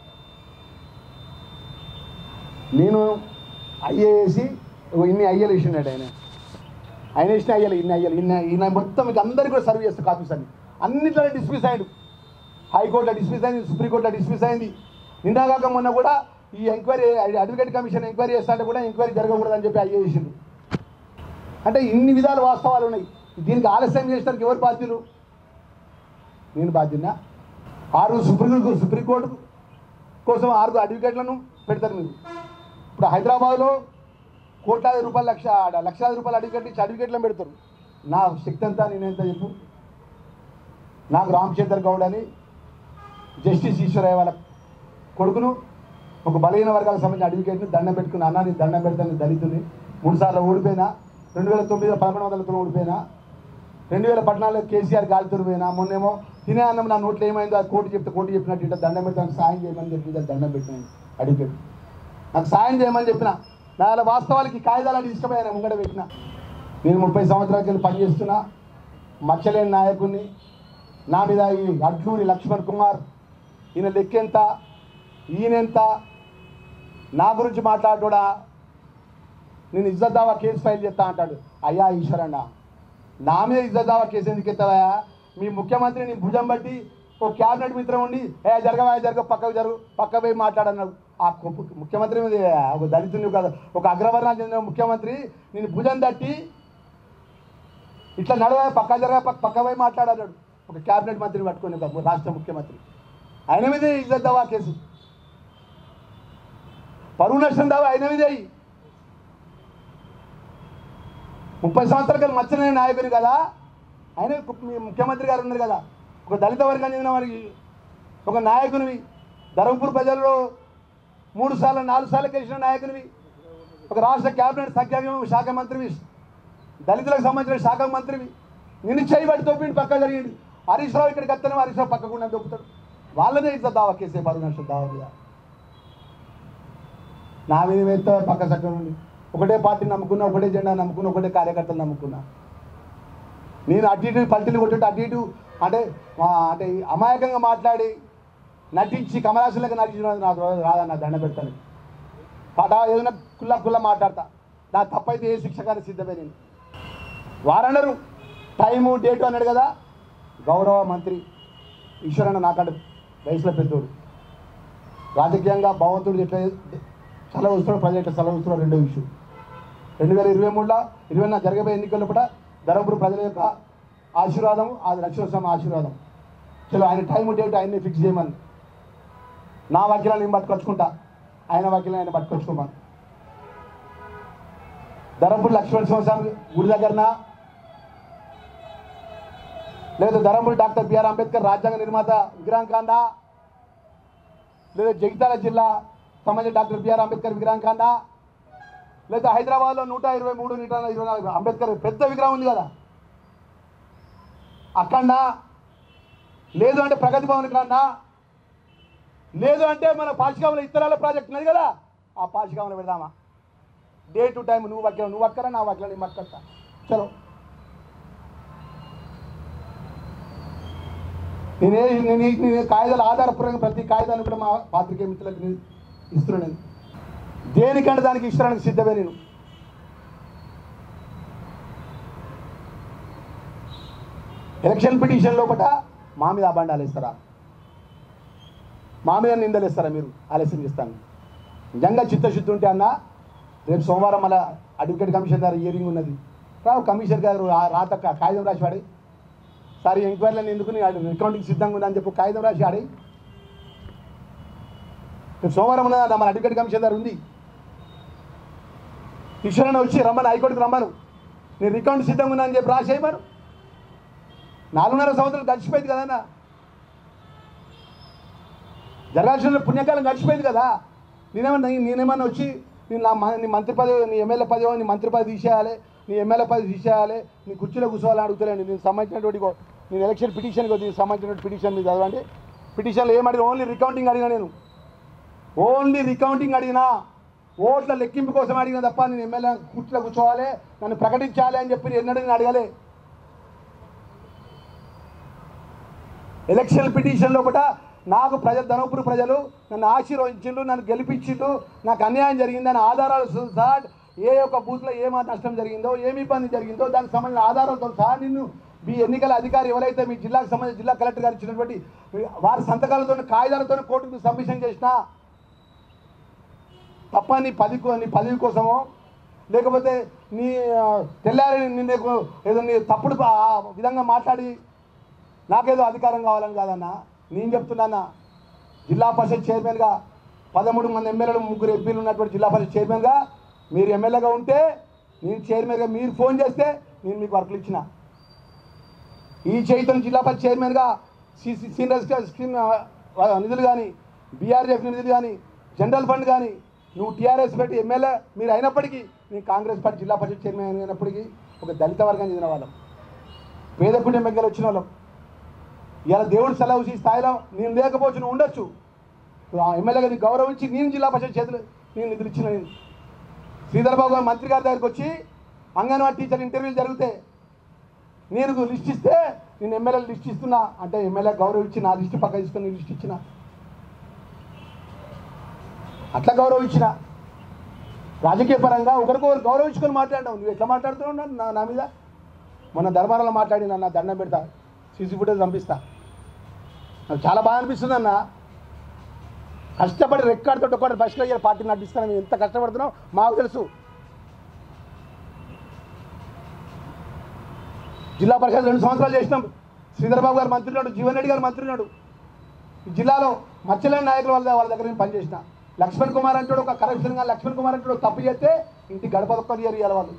నేను ఐఏఎసి ఇన్ని అయ్యలు ఇచ్చినాడు ఆయన ఆయన ఇచ్చిన అయ్యాలి ఇన్ని అయ్యాలి ఇన్ని ఈయన మొత్తం మీకు అందరికీ కూడా సర్వ్ చేస్తారు కాపీస్ అన్ని అన్నింటిలో డిస్మిస్ అయ్యాడు హైకోర్టులో డిస్మిస్ అయింది సుప్రీంకోర్టులో డిస్మిస్ అయింది నిందాగాక మొన్న కూడా ఈ ఎంక్వైరీ అడ్వకేట్ కమిషన్ ఎంక్వైరీ చేస్తా కూడా ఎంక్వైరీ జరగకూడదని చెప్పి అయ్యే చేసిండు అంటే ఇన్ని విధాలు వాస్తవాలు ఉన్నాయి దీనికి ఆలస్యం చేసడానికి ఎవరు బాధ్యులు నేను బాధ్యున్నా ఆరు సుప్రీం సుప్రీంకోర్టు కోసం ఆరు అడ్వకేట్లను పెడతారు మీరు ఇప్పుడు హైదరాబాద్లో కోట్లాది రూపాయలు లక్ష లక్షలాది రూపాయలు అడ్వకేట్ ఇచ్చి అడ్వకేట్లను పెడతారు నా శక్తి అంతా నేనెంత చెప్పు నాకు రామచందర్ గౌడ్ అని జస్టిస్ ఈశ్వరయ్య వాళ్ళ కొడుకును ఒక బలహీన వర్గాలకు సంబంధించిన అడ్వకేట్ని దండం పెట్టుకుని అన్నా నీ దండం పెడతాను దళితుని మూడు సార్లు ఓడిపోయినా రెండు వేల తొమ్మిదిలో పదకొండు వందలతో ఓడిపోయినా రెండు వేల పద్నాలుగులో కేసీఆర్ గాలితోడు పోయినా మొన్నేమో తినే అన్నం నా నోట్లో ఏమైందో అది కోర్టు చెప్తే కోర్టు చెప్పినట్టు ఇట్లా దండం పెడతాను సాయం చేయమని చెప్పి దాన్ని దండం పెట్టినాను అడిగాడు నాకు సాయం చేయమని చెప్పిన నా అలా వాస్తవాలకి కాగితాలు తీసుకుపోయాను ముంగడ పెట్టిన నేను ముప్పై సంవత్సరాల కింద పనిచేస్తున్నా మచ్చలేని నాయకుడిని నా మీద ఈ అడ్లూరి లక్ష్మణ్ కుమార్ ఈయన లెక్కెంత ఈయనెంత నా గురించి మాట్లాడోడా నేను ఇజ్జత్ దావా కేసు ఫైల్ చేస్తా అంటాడు అయ్యా ఈశ్వరన్న నా మీద ఇజ్జత్ దావా కేసు ఎందుకు ఎత్తావా మీ ముఖ్యమంత్రి నీ భుజం బట్టి ఓ క్యాబినెట్ మిత్రం ఉండి ఏ జరగవా జరగ పక్కకు జరుగు పక్క పోయి మాట్లాడన్నాడు ఆ కు- ముఖ్యమంత్రి మీద ఒక దళితుని కాదు ఒక అగ్రవర్ణానికి చెందిన ముఖ్యమంత్రి నేను భుజం తట్టి ఇట్లా నడవ పక్క జరగ పక్క పక్క పోయి మాట్లాడన్నాడు ఒక క్యాబినెట్ మంత్రిని పట్టుకొని ఒక రాష్ట్ర ముఖ్యమంత్రి ఆయన మీదే ఇజ్జత్ దావా కేసు పరువు నష్టం దావా ఆయన మీదే అయ్యి ముప్పై సంవత్సరాల క్రితం మచ్చనే నాయకుని కదా ఆయన మీ ముఖ్యమంత్రి గారు ఉన్నారు కదా ఒక దళిత వర్గానికి చెందిన వారికి ఒక నాయకునివి ధర్మపూర్ ప్రజల్లో మూడు సార్లు నాలుగు సార్లు గెలిచిన నాయకునివి ఒక రాష్ట్ర క్యాబినెట్ సంఖ్యాగం శాఖ మంత్రివి దళితులకు సంబంధించిన శాఖ మంత్రివి నిన్ను చేయబడి తొప్పిండి పక్క జరిగింది హరీష్ రావు ఇక్కడికి వస్తేనే హరీష్ రావు పక్కకుండా దొప్పుతాడు వాళ్ళనే ఇద్దరు దావా కేసే పరువు నష్టం దావా మీద నా మీద వేస్తే పక్క చక్కగా ఉంది ఒకటే పార్టీ నమ్ముకున్నా ఒకటే జెండా నమ్ముకున్నా ఒకటే కార్యకర్తలు నమ్ముకున్నా నేను అటు ఇటు పల్టీలు కొట్టుంటే అటు ఇటు అంటే ఆ, అంటే ఈ అమాయకంగా మాట్లాడి నటించి కమలాసులకు నటించిన నాకు రాదన్న దండ పెడతాను పాట ఏదైనా కుల్ల కుల్ల మాట్లాడతా నా తప్పైతే ఏ శిక్ష కానీ సిద్ధమే నేను వారన్నారు టైము డేటు అన్నాడు కదా గౌరవ మంత్రి ఈశ్వరన్న నాకంటే వయసులో పెద్దోడు రాజకీయంగా భగవంతుడు ఎట్లా సెలవు ఇస్తున్నాడు ప్రజలు ఎట్లా సెలవు ఇస్తున్నాడు రెండో విషయం రెండు వేల ఇరవై మూడులో ఇరవై నాలుగు జరగబోయే ఎన్నికల్లో కూడా ధర్మపురి ప్రజల యొక్క ఆశీర్వాదం అది లక్ష్మీస్వామి ఆశీర్వాదం చలో ఆయన టైం డేట్ ఆయన్ని ఫిక్స్ చేయమని నా వకీలను నేను పట్టుకొచ్చుకుంటా ఆయన వకీలను ఆయన పట్టుకొచ్చుకోమని ధర్మపురి లక్ష్మణ స్వామి గుడి దగ్గరన లేదా ధర్మపురి డాక్టర్ బిఆర్ అంబేద్కర్ రాజ్యాంగ నిర్మాత విగ్రహం కాందా లేదా జగిత్యాల జిల్లా సంబంధించిన డాక్టర్ బిఆర్ అంబేద్కర్ విగ్రహం కాందా లేదా హైదరాబాద్లో నూట ఇరవై మూడు నూట ఇరవై నాలుగు అంబేద్కర్ పెద్ద విగ్రహం ఉంది కదా అక్కడ లేదు అంటే ప్రగతి భవన్ కన్నా లేదు అంటే మన పాచికామల ఇతరాల ప్రాజెక్ట్ ఉన్నది కదా ఆ పాచికామల పెడదామా డే టు టైం నువ్వు వక్కల నువ్వు వక్కరా నా వక్కల నేను వక్కడతా చలో నేనే నేను ఈ- నేను కాగితాలు ఆధారపూర్వకంగా ప్రతి కాగితాన్ని కూడా మా పాత్రికేయ మిత్రులకు నేను ఇస్తున్నాను నేను దేనికంటే దానికి ఇష్టడానికి సిద్ధమే నేను ఎలక్షన్ పిటిషన్ లోపల మా మీద అబండాలు ఇస్తారా మా మీద నిందలు ఇస్తారా మీరు ఆలస్యం చేస్తాను నిజంగా చిత్తశుద్ధి ఉంటే అన్న రేపు సోమవారం మళ్ళీ అడ్వకేట్ కమిషన్ గారు హియరింగ్ ఉన్నది రావు కమిషనర్ గారు ఆ రాత కా- కాగితం రాసి వాడి సార్ ఈ ఎంక్వైరీలను ఎందుకు నీ అకౌంటింగ్ సిద్ధంగా ఉందని చెప్పి కాగితం రాసి ఆడి రేపు సోమవారం ఉన్నదా మన అడ్వకేట్ కమిషన్ దగ్గర ఉంది ఈశ్వరన్న వచ్చి రమ్మని హైకోర్టుకి రమ్మను నేను రికౌంట్ సిద్ధంగా ఉన్నా అని చెప్పి రాసేయమను నాలుగున్నర సంవత్సరాలు గడిచిపోయింది కదన్నా జరగాల్సిన పుణ్యకాలం గడిచిపోయింది కదా నేనేమన్నా నేనేమన్నా వచ్చి నేను నా మ- నీ మంత్రి పదవి నీ ఎమ్మెల్యే పదవి నీ మంత్రి పదవి తీసేయాలి నీ ఎమ్మెల్యే పదవి తీసేయాలి నీ కుర్చీలో కూర్చోవాలని అడుగుతలేండి నేను సంబంధించినటువంటి ఇగో, నేను ఎలక్షన్ పిటిషన్ దీనికి సంబంధించినటువంటి పిటిషన్ మీరు చదవండి పిటిషన్లో ఏం అడిగిన ఓన్లీ రికౌంటింగ్ అడిగినా నేను ఓన్లీ రికౌంటింగ్ అడిగినా ఓట్ల లెక్కింపు కోసం అడిగిన తప్ప నేను ఎమ్మెల్యే కుర్చీలో కూర్చోవాలి నన్ను ప్రకటించాలి అని చెప్పి ఎన్నడూ నేను అడగలే ఎలక్షన్ పిటిషన్ లోపల నాకు ప్రజలు ధనపురి ప్రజలు నన్ను ఆశీర్వదించిండు నన్ను గెలిపించిండు నాకు అన్యాయం జరిగిందని ఆధారాలు సహా ఏ ఒక్క బూత్లో ఏ మాట నష్టం జరిగిందో ఏమి ఇబ్బంది జరిగిందో దానికి సంబంధించిన ఆధారాలతో సహా నిన్ను మీ ఎన్నికల అధికారి ఎవరైతే మీ జిల్లాకు సంబంధించిన జిల్లా కలెక్టర్ గారు ఇచ్చినటువంటి వారి సంతకాలతో కాగితాలతో కోర్టుకు సబ్మిషన్ చేసినా తప్ప నీ పది కో- నీ పదవి కోసమో లేకపోతే నీ ఆ, తెల్లారి నిన్ను ఏదో నీ తప్పుడు ఆ విధంగా మాట్లాడి నాకేదో అధికారం కావాలని కాదన్నా నేను చెప్తున్నానా జిల్లా పరిషత్ చైర్మన్గా పదమూడు మంది ఎమ్మెల్యేలు ముగ్గురు ఎంపీలు ఉన్నటువంటి జిల్లా పరిషత్ చైర్మన్గా మీరు ఎమ్మెల్యేగా ఉంటే నేను చైర్మన్గా మీరు ఫోన్ చేస్తే నేను మీకు వర్కులు ఇచ్చిన ఈ చైతన్య జిల్లా పరిషత్ చైర్మన్గా సిసి సీనియర్ స్కీమ్ ఆ, నిధులు కానీ బీఆర్ఎఫ్ నిధులు కానీ జనరల్ ఫండ్ కానీ నువ్వు టీఆర్ఎస్ పెట్టి ఎమ్మెల్యే మీరు అయినప్పటికీ నేను కాంగ్రెస్ పార్టీ జిల్లా పరిషత్ చైర్మన్ అయినప్పటికీ ఒక దళిత వర్గం చెందిన వాళ్ళం పేద కుటుంబం వచ్చిన వాళ్ళం ఇలా దేవుడు సెలవు ఈ స్థాయిలో నేను లేకపోవచ్చు నువ్వు ఉండొచ్చు ఆ ఎమ్మెల్యేగా నీకు గౌరవించి నేను జిల్లా పరిషత్ చేతులు నేను నిధులు ఇచ్చిన నేను శ్రీధర్ బాబు గారు మంత్రి గారి దగ్గరికి వచ్చి అంగన్వాడీ టీచర్ ఇంటర్వ్యూలు జరిగితే నేను లిస్ట్ ఇస్తే నేను ఎమ్మెల్యే లిస్ట్ ఇస్తున్నా అంటే ఎమ్మెల్యే గౌరవించి నా లిస్ట్ పక్క తీసుకొని నేను లిస్ట్ ఇచ్చిన అట్లా గౌరవించిన రాజకీయ పరంగా ఒకరికొకరు గౌరవించుకొని మాట్లాడినావు నువ్వు ఎట్లా మాట్లాడుతున్నావు నా- నా నా మీద మొన్న ధర్మారంలో మాట్లాడినా నా దండం పెడతా సీసీ ఫుటేజ్ పంపిస్తా నాకు చాలా బాగా అనిపిస్తుంది అన్న కష్టపడి రెక్కాడితో ఒకటి ఫస్ట్లో ఇయర్ పార్టీ నడిపిస్తాను మేము ఎంత కష్టపడుతున్నాం మాకు తెలుసు జిల్లా పరిషత్ రెండు సంవత్సరాలు చేసినాం శ్రీధరబాబు గారు మంత్రి ఉన్నాడు జీవన్ రెడ్డి గారు మంత్రి ఉన్నాడు ఈ జిల్లాలో మచ్చలేని నాయకులు వాళ్ళ వాళ్ళ దగ్గర నేను పనిచేసిన లక్ష్మణ్ కుమార్ అంటాడు ఒక కరప్షన్ గా లక్ష్మణ్ కుమార్ అంటాడు ఒక తప్పు చేస్తే ఇంటి గడప ఒక్కరు ఇయ్యాలి వాళ్ళు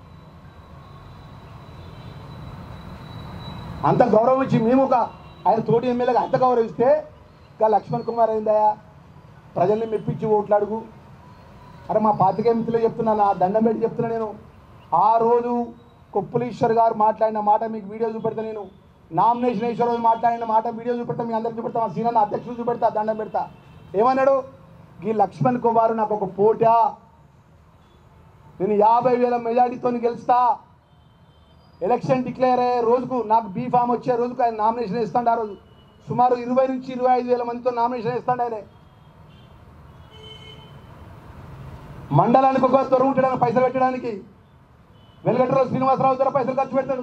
అంత గౌరవం ఇచ్చి మేము ఒక ఆయన తోటి ఎమ్మెల్యేగా అంత గౌరవిస్తే ఇంకా లక్ష్మణ్ కుమార్ అయిందయా ప్రజల్ని మెప్పించి ఓట్లు అడుగు అరే మా పాతిక మిత్రులు చెప్తున్నా నా దండం పెట్టి చెప్తున్నా నేను ఆ రోజు కొప్పులీశ్వర్ గారు మాట్లాడిన మాట మీకు వీడియో చూపెడతా నేను నామినేషన్ వేసే రోజు మాట్లాడిన మాట వీడియో చూపెడతా మీ అందరికి చూపెడతా మా సీనియర్ అధ్యక్షులు చూపెడతా దండం పెడతా ఏమన్నాడు ఈ లక్ష్మణ్ కుమార్ నాకు ఒక పోటా నేను యాభై వేల మెజార్టీతో గెలుస్తా ఎలక్షన్ డిక్లేర్ అయ్యే రోజుకు నాకు బీ ఫామ్ వచ్చే రోజుకు ఆయన నామినేషన్ ఇస్తాడు ఆ రోజు సుమారు ఇరవై నుంచి ఇరవై ఐదు వేల మందితో నామినేషన్ ఇస్తాడు ఆయన మండలానికి ఒక తొర ఉంచడానికి పైసలు పెట్టడానికి వెలుగట్రలో శ్రీనివాసరావు ధర పైసలు ఖర్చు పెడతాడు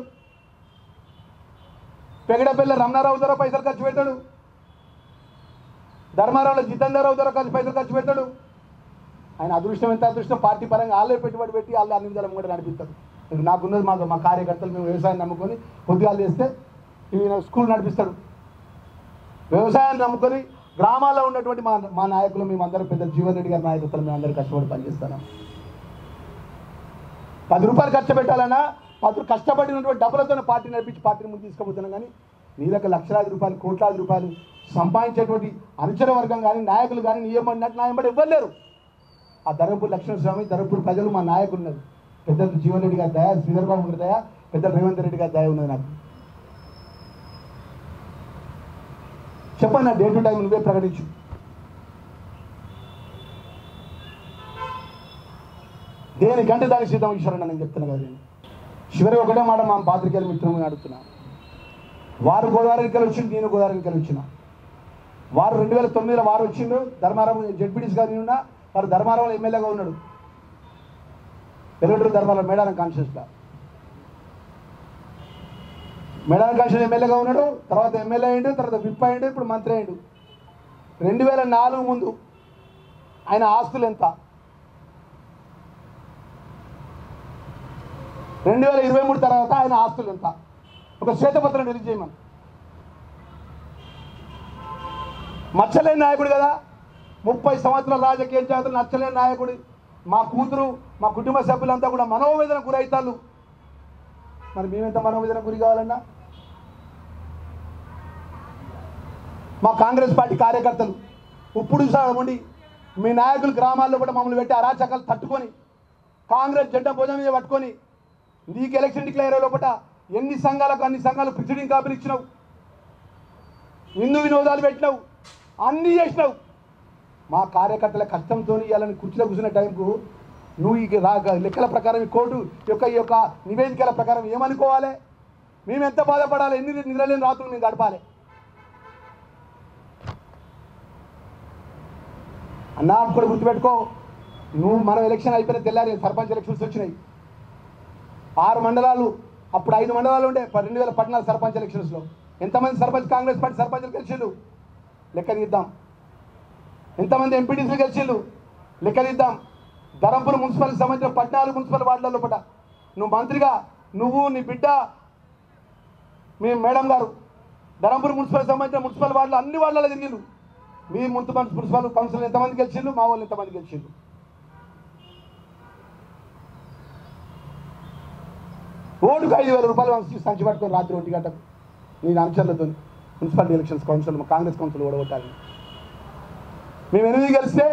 పెగడపల్లి రమణారావు ధర పైసలు ఖర్చు పెడతాడు ధర్మారావులో జితేందర్రావు ధర ఖర్చు పైసలు ఖర్చు పెడతాడు ఆయన అదృష్టం ఎంత అదృష్టం పార్టీ పరంగా వాళ్ళే పెట్టుబడి పెట్టి వాళ్ళు అన్ని విధాలు కూడా నడిపిస్తారు ఇప్పుడు నాకున్నది మాకు మా కార్యకర్తలు మేము వ్యవసాయం నమ్ముకొని పొద్దుగాలు చేస్తే ఈయన స్కూల్ నడిపిస్తాడు వ్యవసాయాన్ని నమ్ముకొని గ్రామాల్లో ఉన్నటువంటి మా మా నాయకులు మేమందరం పెద్ద జీవన్ రెడ్డి గారి నాయకత్వం మేము అందరం కష్టపడి పనిచేస్తున్నాం పది రూపాయలు ఖర్చు పెట్టాలన్నా పది కష్టపడినటువంటి డబ్బులతో పార్టీ నడిపించి పార్టీని ముందు తీసుకుపోతున్నాం కానీ నీ దగ్గర లక్షలాది రూపాయలు కోట్లాది రూపాయలు సంపాదించేటువంటి అనుచర వర్గం కానీ నాయకులు కానీ నీ ఏమన్నట్టు నా ఎంబడి ఇవ్వలేరు ఆ ధర్మపూర్ లక్ష్మణ స్వామి ధర్మపూర్ ప్రజలు మా నాయకులు ఉన్నారు పెద్దలు జీవన్ రెడ్డి గారి దయ శ్రీధర్ బాబు గారి దయ పెద్దలు రేవంత్ రెడ్డి గారి దయ ఉన్నది నాకు చెప్పండి నా డే టు టైం నువ్వే ప్రకటించు దేనికంటే దానికి సిద్ధం ఇచ్చారని నేను చెప్తున్నా కదా నేను చివరి ఒకటే మాట మా పాత్రికేయుల మిత్రులు అడుగుతున్నా వారు గోదావరికి వెళ్ళి వచ్చింది నేను గోదావరికి వెళ్ళి వచ్చిన వారు రెండు వేల తొమ్మిదిలో వారు వచ్చిండు ధర్మారావు జడ్పీటీస్ గారు ఉన్నా వారు ధర్మారావులో ఎమ్మెల్యేగా ఉన్నాడు పెరుగుటూరు ధర్మారావు మేడారం కాన్షియస్గా మేడారం కాన్షియస్ ఎమ్మెల్యేగా ఉన్నాడు తర్వాత ఎమ్మెల్యే అయ్యిండు తర్వాత విప్ అయ్యిండు ఇప్పుడు మంత్రి అయ్యిండు రెండు వేల నాలుగు ముందు ఆయన ఆస్తులు ఎంత రెండు వేల ఇరవై మూడు తర్వాత ఆయన ఆస్తులు ఎంత ఒక శ్వేతపత్రం రిలీజ్ చేయమని మచ్చలేని నాయకుడు కదా ముప్పై సంవత్సరాల రాజకీయ చేతలు నచ్చలేని నాయకుడు మా కూతురు మా కుటుంబ సభ్యులంతా కూడా మనోవేదన గురవుతారు మరి మేమెంత మనోవేదన గురి కావాలన్నా మా కాంగ్రెస్ పార్టీ కార్యకర్తలు ఇప్పుడు ఉండి మీ నాయకులు గ్రామాల్లో కూడా మమ్మల్ని పెట్టి అరాచకాలు తట్టుకొని కాంగ్రెస్ జెండా భుజం మీద పట్టుకొని నీకు ఎలక్షన్ డిక్లేర్ లోపల ఎన్ని సంఘాలకు అన్ని సంఘాలు ప్రిసిడింగ్ కాపీలు ఇచ్చినావు విందు వినోదాలు పెట్టినావు అన్నీ చేసినావు మా కార్యకర్తల కష్టంతో ఇవ్వాలని కుర్చీలో కూర్చున్న టైంకు నువ్వు ఈ రా లెక్కల ప్రకారం ఈ కోర్టు యొక్క ఈ యొక్క నివేదికల ప్రకారం ఏమనుకోవాలి మేము ఎంత బాధపడాలి ఎన్ని నిద్రలేని రాత్రులు మేము గడపాలి అన్నా కూడా గుర్తుపెట్టుకో నువ్వు మనం ఎలక్షన్ అయిపోయిన తెల్లారి సర్పంచ్ ఎలక్షన్స్ వచ్చినాయి ఆరు మండలాలు అప్పుడు ఐదు మండలాలు ఉండే ప- రెండు వేల పద్నాలుగు సర్పంచ్ ఎలక్షన్స్లో ఎంతమంది సర్పంచ్ కాంగ్రెస్ పార్టీ సర్పంచ్లు గెలిచిండు లెక్క తీద్దాం ఎంతమంది ఎంపీటీసీలు గెలిచిండు లెక్క తీద్దాం ధరంపూర్ మున్సిపల్కి సంబంధించిన పద్నాలుగు మున్సిపల్ వార్డుల లోపల నువ్వు మంత్రిగా నువ్వు నీ బిడ్డ మీ మేడం గారు ధరంపూర్ మున్సిపల్ సంబంధించిన మున్సిపల్ వార్డులు అన్ని వార్డులలో తిరిగిండు మీ మున్సిపల్ మున్సిపల్ కౌన్సిల్ ఎంతమంది గెలిచిండు మా వాళ్ళు ఎంతమంది గెలిచిండు ఓటుకు ఐదు వేల రూపాయలు వంచి సంచి పట్టుకొని రాత్రి ఒంటి గంటకు నేను అనుచరులతో మున్సిపాలిటీ ఎలక్షన్స్ కౌన్సిల్ మా కాంగ్రెస్ కౌన్సిల్ ఓడగొట్టాలి మేము ఎనిమిది గెలిస్తే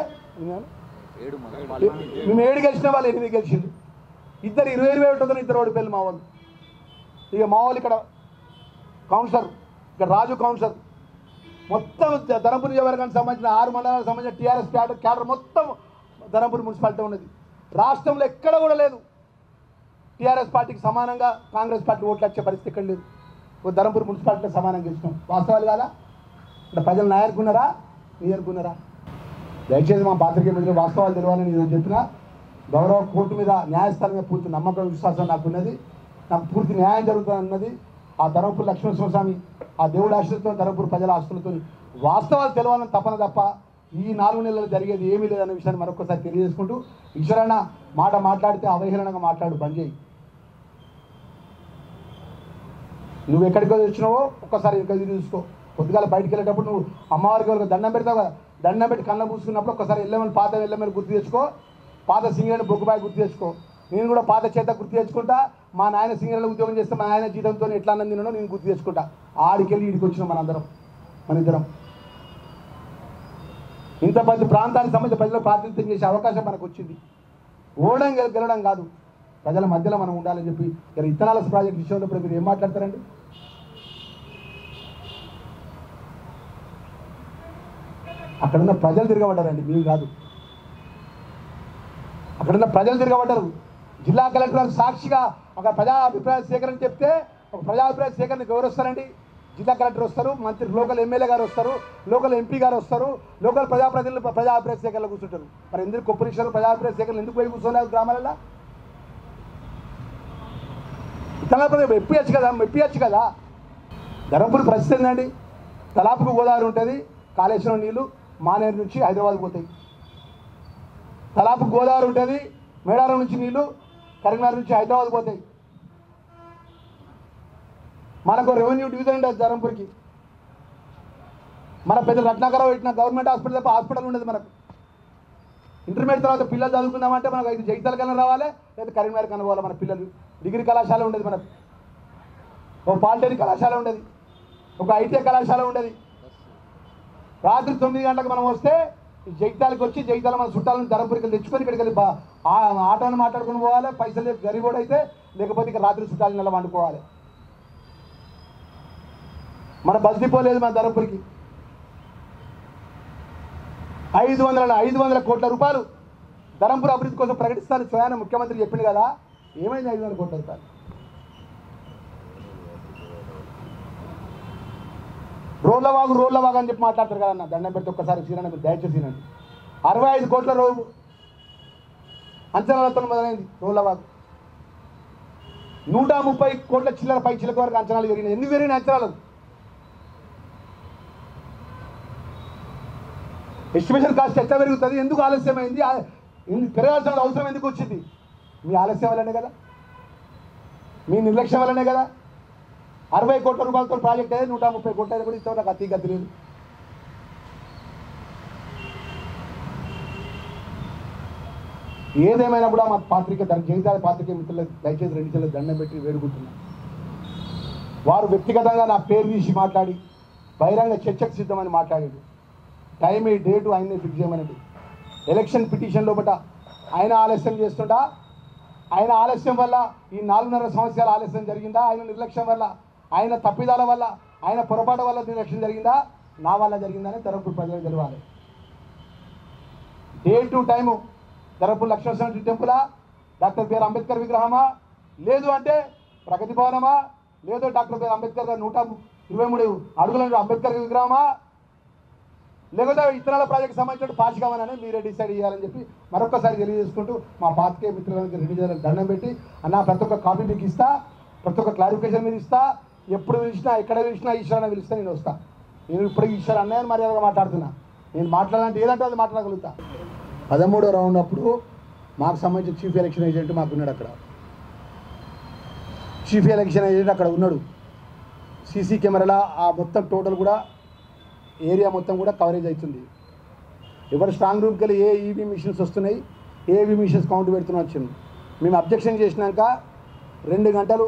మేము ఏడు గెలిచిన వాళ్ళు ఎనిమిది గెలిచిండు ఇద్దరు ఇరవై ఇరవై ఒకటి ఇద్దరు ఓడిపోయారు మా వాళ్ళు ఇక మా వాళ్ళు ఇక్కడ కౌన్సిలర్ ఇక్కడ రాజు కౌన్సిలర్ మొత్తం ధనపూర్ నియోజకవర్గానికి సంబంధించిన ఆరు మండలాలకు సంబంధించిన టీఆర్ఎస్ క్యాడర్ క్యాడర్ మొత్తం ధనపూర్ మున్సిపాలిటీ ఉన్నది రాష్ట్రంలో ఎక్కడ కూడా లేదు టీఆర్ఎస్ పార్టీకి సమానంగా కాంగ్రెస్ పార్టీ ఓట్లు వచ్చే పరిస్థితి ఇక్కడ లేదు ఓ ధర్మపురి మున్సిపాలిటీలో సమానంగా ఇచ్చినాం వాస్తవాలు కాదా అంటే ప్రజలు నాయకున్నారా నీ అనుకున్నారా దయచేసి మా పాత్రికేయ మిత్రులు వాస్తవాలు తెలియాలని నేను చెప్పిన గౌరవ కోర్టు మీద న్యాయస్థానం మీద పూర్తి నమ్మకం విశ్వాసం నాకు ఉన్నది నాకు పూర్తి న్యాయం జరుగుతుంది అన్నది ఆ ధర్మపురి లక్ష్మణ స్వామి ఆ దేవుడి ఆశలతో ధర్మపురి ప్రజల ఆస్తులతో వాస్తవాలు తెలవాలని తపన తప్ప ఈ నాలుగు నెలలు జరిగేది ఏమీ లేదన్న విషయాన్ని మరొకసారి తెలియజేసుకుంటూ ఈశ్వరన్న మాట మాట్లాడితే అవహేళనంగా మాట్లాడు బంద్ చేయి నువ్వు ఎక్కడికి వచ్చినావో ఒక్కసారి ఇంకా చూసుకో పొద్దుగాల బయటికి వెళ్ళేటప్పుడు నువ్వు అమ్మవారికి వాళ్ళకి దండం పెడతావు కదా దండం పెట్టి కళ్ళ పూసుకున్నప్పుడు ఒక్కసారి వెళ్ళమని పాత వెళ్ళమని గుర్తు తెచ్చుకో పాత సింగరేణి బొగ్గుబాయి గుర్తు తెచ్చుకో నేను కూడా పాత చేత గుర్తు తెచ్చుకుంటా మా నాయన సింగరేణిలో ఉద్యోగం చేస్తే మా నాయన జీతంతో ఎట్లా అన్నం తిన్నానో నేను గుర్తు తెచ్చుకుంటా ఆడికి వెళ్ళి ఇడికి వచ్చినాం మనందరం మన ఇద్దరం ఇంత పెద్ద ప్రాంతానికి సంబంధించిన ప్రజలకు ప్రాతినిధ్యం చేసే అవకాశం మనకు వచ్చింది ఓడడం గెల- గెలవడం కాదు ప్రజల మధ్యలో మనం ఉండాలని చెప్పి ఇక్కడ ఇథనాలస్ ప్రాజెక్ట్ విషయంలో ఇప్పుడు మీరు ఏం మాట్లాడతారండి అక్కడున్న ప్రజలు తిరగబడ్డారండి మీరు కాదు అక్కడున్న ప్రజలు తిరగబడ్డారు జిల్లా కలెక్టర్ గారు సాక్షిగా ఒక ప్రజా అభిప్రాయ సేకరణ చెప్తే ఒక ప్రజా అభిప్రాయ సేకరణకు ఎవరు వస్తారండి జిల్లా కలెక్టర్ వస్తారు మంత్రి లోకల్ ఎమ్మెల్యే గారు వస్తారు లోకల్ ఎంపీ గారు వస్తారు లోకల్ ప్రజాప్రతినిధులు ప్రజా అభిప్రాయ సేకరణలో కూర్చుంటారు మరి ఎందుకు కొప్పరీశ్వరం ప్రజా అభిప్రాయ సేకరణ ఎందుకు పోయి కూర్చోలేదు గ్రామాలలో తలాపురం మెప్పియచ్చు కదా మెప్పియచ్చు కదా ధర్మపురి పరిస్థితి ఏంటండి తలాపుకు గోదావరి ఉంటుంది కాళేశ్వరం నీళ్లు మానేరు నుంచి హైదరాబాద్ పోతాయి తలాపు గోదావరి ఉంటుంది మేడారం నుంచి నీళ్లు కరీంనగర్ నుంచి హైదరాబాద్ పోతాయి మనకు రెవెన్యూ డివిజన్ ఉండదు ధర్మపురికి మన పెద్ద రత్నాకరావు పెట్టిన గవర్నమెంట్ హాస్పిటల్ తప్ప హాస్పిటల్ ఉండదు మనకు ఇంటర్మీడియట్ తర్వాత పిల్లలు చదువుకుందామంటే మనకు ఐదు జగిత్యాల కన్నా రావాలి లేదా కరీంనగర్ కన్నా పోవాలి మన పిల్లలు డిగ్రీ కళాశాల ఉండేది మనకు ఒక పాలిటెక్నిక్ కళాశాల ఉండేది ఒక ఐటీఐ కళాశాల ఉండేది రాత్రి తొమ్మిది గంటలకు మనం వస్తే ఈ జగిత్యాలకు వచ్చి జగిత్యాల మన చుట్టాలను ధర్మపురికి తెచ్చుకొని ఇక్కడికి వెళ్ళి బా- ఆ ఆటోని మాట్లాడుకుని పోవాలి పైసలు లేక గరీబోడు అయితే లేకపోతే ఇక రాత్రి చుట్టాలు నెల వండుకోవాలి మన బస్ డిపో లేదు మన ధర్మపురికి ఐదు వందల ఐదు వందల కోట్ల రూపాయలు ధరంపూర్ అభివృద్ధి కోసం ప్రకటిస్తాను స్వయాన ముఖ్యమంత్రి చెప్పింది కదా ఏమైంది ఐదు వందల కోట్ల రూపాయలు రోడ్ల వాగు రోడ్ల వాగు అని చెప్పి మాట్లాడతారు కదా అన్న దండం పెడితే ఒక్కసారి సీనండి మీరు దయచేసి సీనండి అరవై ఐదు కోట్ల రో అంచనాలతో మొదలైంది రోడ్ల వాగు నూట ముప్పై కోట్ల చిల్లర పై చిల్లక వరకు అంచనాలు పెరిగినాయి ఎందుకు పెరిగిన అంచనాలు ఎస్టిమేషన్ కాస్ట్ ఎట్లా పెరుగుతుంది ఎందుకు ఆలస్యమైంది ఆ- ఎందుకు పెరగాల్సిన అవసరం ఎందుకు వచ్చింది మీ ఆలస్యం వల్లనే కదా మీ నిర్లక్ష్యం వల్లనే కదా అరవై కోట్ల రూపాయలతో ప్రాజెక్ట్ అయ్యేది నూట ముప్పై కోట్ల కూడా ఇస్తాం నాకు అతి గతి లేదు ఏదేమైనా కూడా మా పాత్రిక దాని జగిత్యాల పాత్రిక మిత్రులకు దయచేసి రెండు చేతులకు దండం పెట్టి వేడుకుంటున్నాను వారు వ్యక్తిగతంగా నా పేరు తీసి మాట్లాడి బహిరంగ చర్చకు సిద్ధమని మాట్లాడాడు టైం ఈ డేటు ఆయన్నే ఫిక్స్ చేయమనండి ఎలక్షన్ పిటిషన్ లోపల ఆయన ఆలస్యం చేస్తుంటా ఆయన ఆలస్యం వల్ల ఈ నాలుగున్నర సంవత్సరాల ఆలస్యం జరిగిందా ఆయన నిర్లక్ష్యం వల్ల ఆయన తప్పిదాల వల్ల ఆయన పొరపాటు వల్ల నిర్లక్ష్యం జరిగిందా నా వల్ల జరిగిందని తరపు ప్రజలకు తెలవాలి డే టు టైము ధరపు లక్ష్మణ టెంపులా డాక్టర్ బిఆర్ అంబేద్కర్ విగ్రహమా లేదు అంటే ప్రగతి భవనమా లేదు డాక్టర్ బిఆర్ అంబేద్కర్ గారి నూట ఇరవై మూడు అడుగుల అంబేద్కర్ విగ్రహమా లేకపోతే ఇతరాల ప్రాజెక్ట్ సంబంధించిన పాస్ కావాలని మీరే డిసైడ్ చేయాలని చెప్పి మరొకసారి తెలియజేసుకుంటూ మా పాతికే మిత్రులందరికీ రెండు చేయాలని దండం పెట్టి అన్న ప్రతి ఒక్క కాపీ మీకు ఇస్తా ప్రతి ఒక్క క్లారిఫికేషన్ మీరు ఇస్తా ఎప్పుడు పిలిచినా ఎక్కడ పిలిచినా ఈశ్వరన్న పిలిస్తే నేను వస్తా నేను ఇప్పుడు ఈశ్వర అన్నయ్య మర్యాదగా మాట్లాడుతున్నా నేను మాట్లాడాలంటే ఏదంటే అది మాట్లాడగలుగుతా పదమూడో రౌండ్ అప్పుడు మాకు సంబంధించిన చీఫ్ ఎలక్షన్ ఏజెంట్ మాకు ఉన్నాడు అక్కడ చీఫ్ ఎలక్షన్ ఏజెంట్ అక్కడ ఉన్నాడు సీసీ కెమెరాల ఆ మొత్తం టోటల్ కూడా ఏరియా మొత్తం కూడా కవరేజ్ అవుతుంది ఎవరు స్ట్రాంగ్ రూమ్కి వెళ్ళి ఏ ఈవీ మిషన్స్ వస్తున్నాయి ఏ ఈవీ మిషన్స్ కౌంట్ పెడుతున్నా వచ్చింది మేము అబ్జెక్షన్ చేసినాక రెండు గంటలు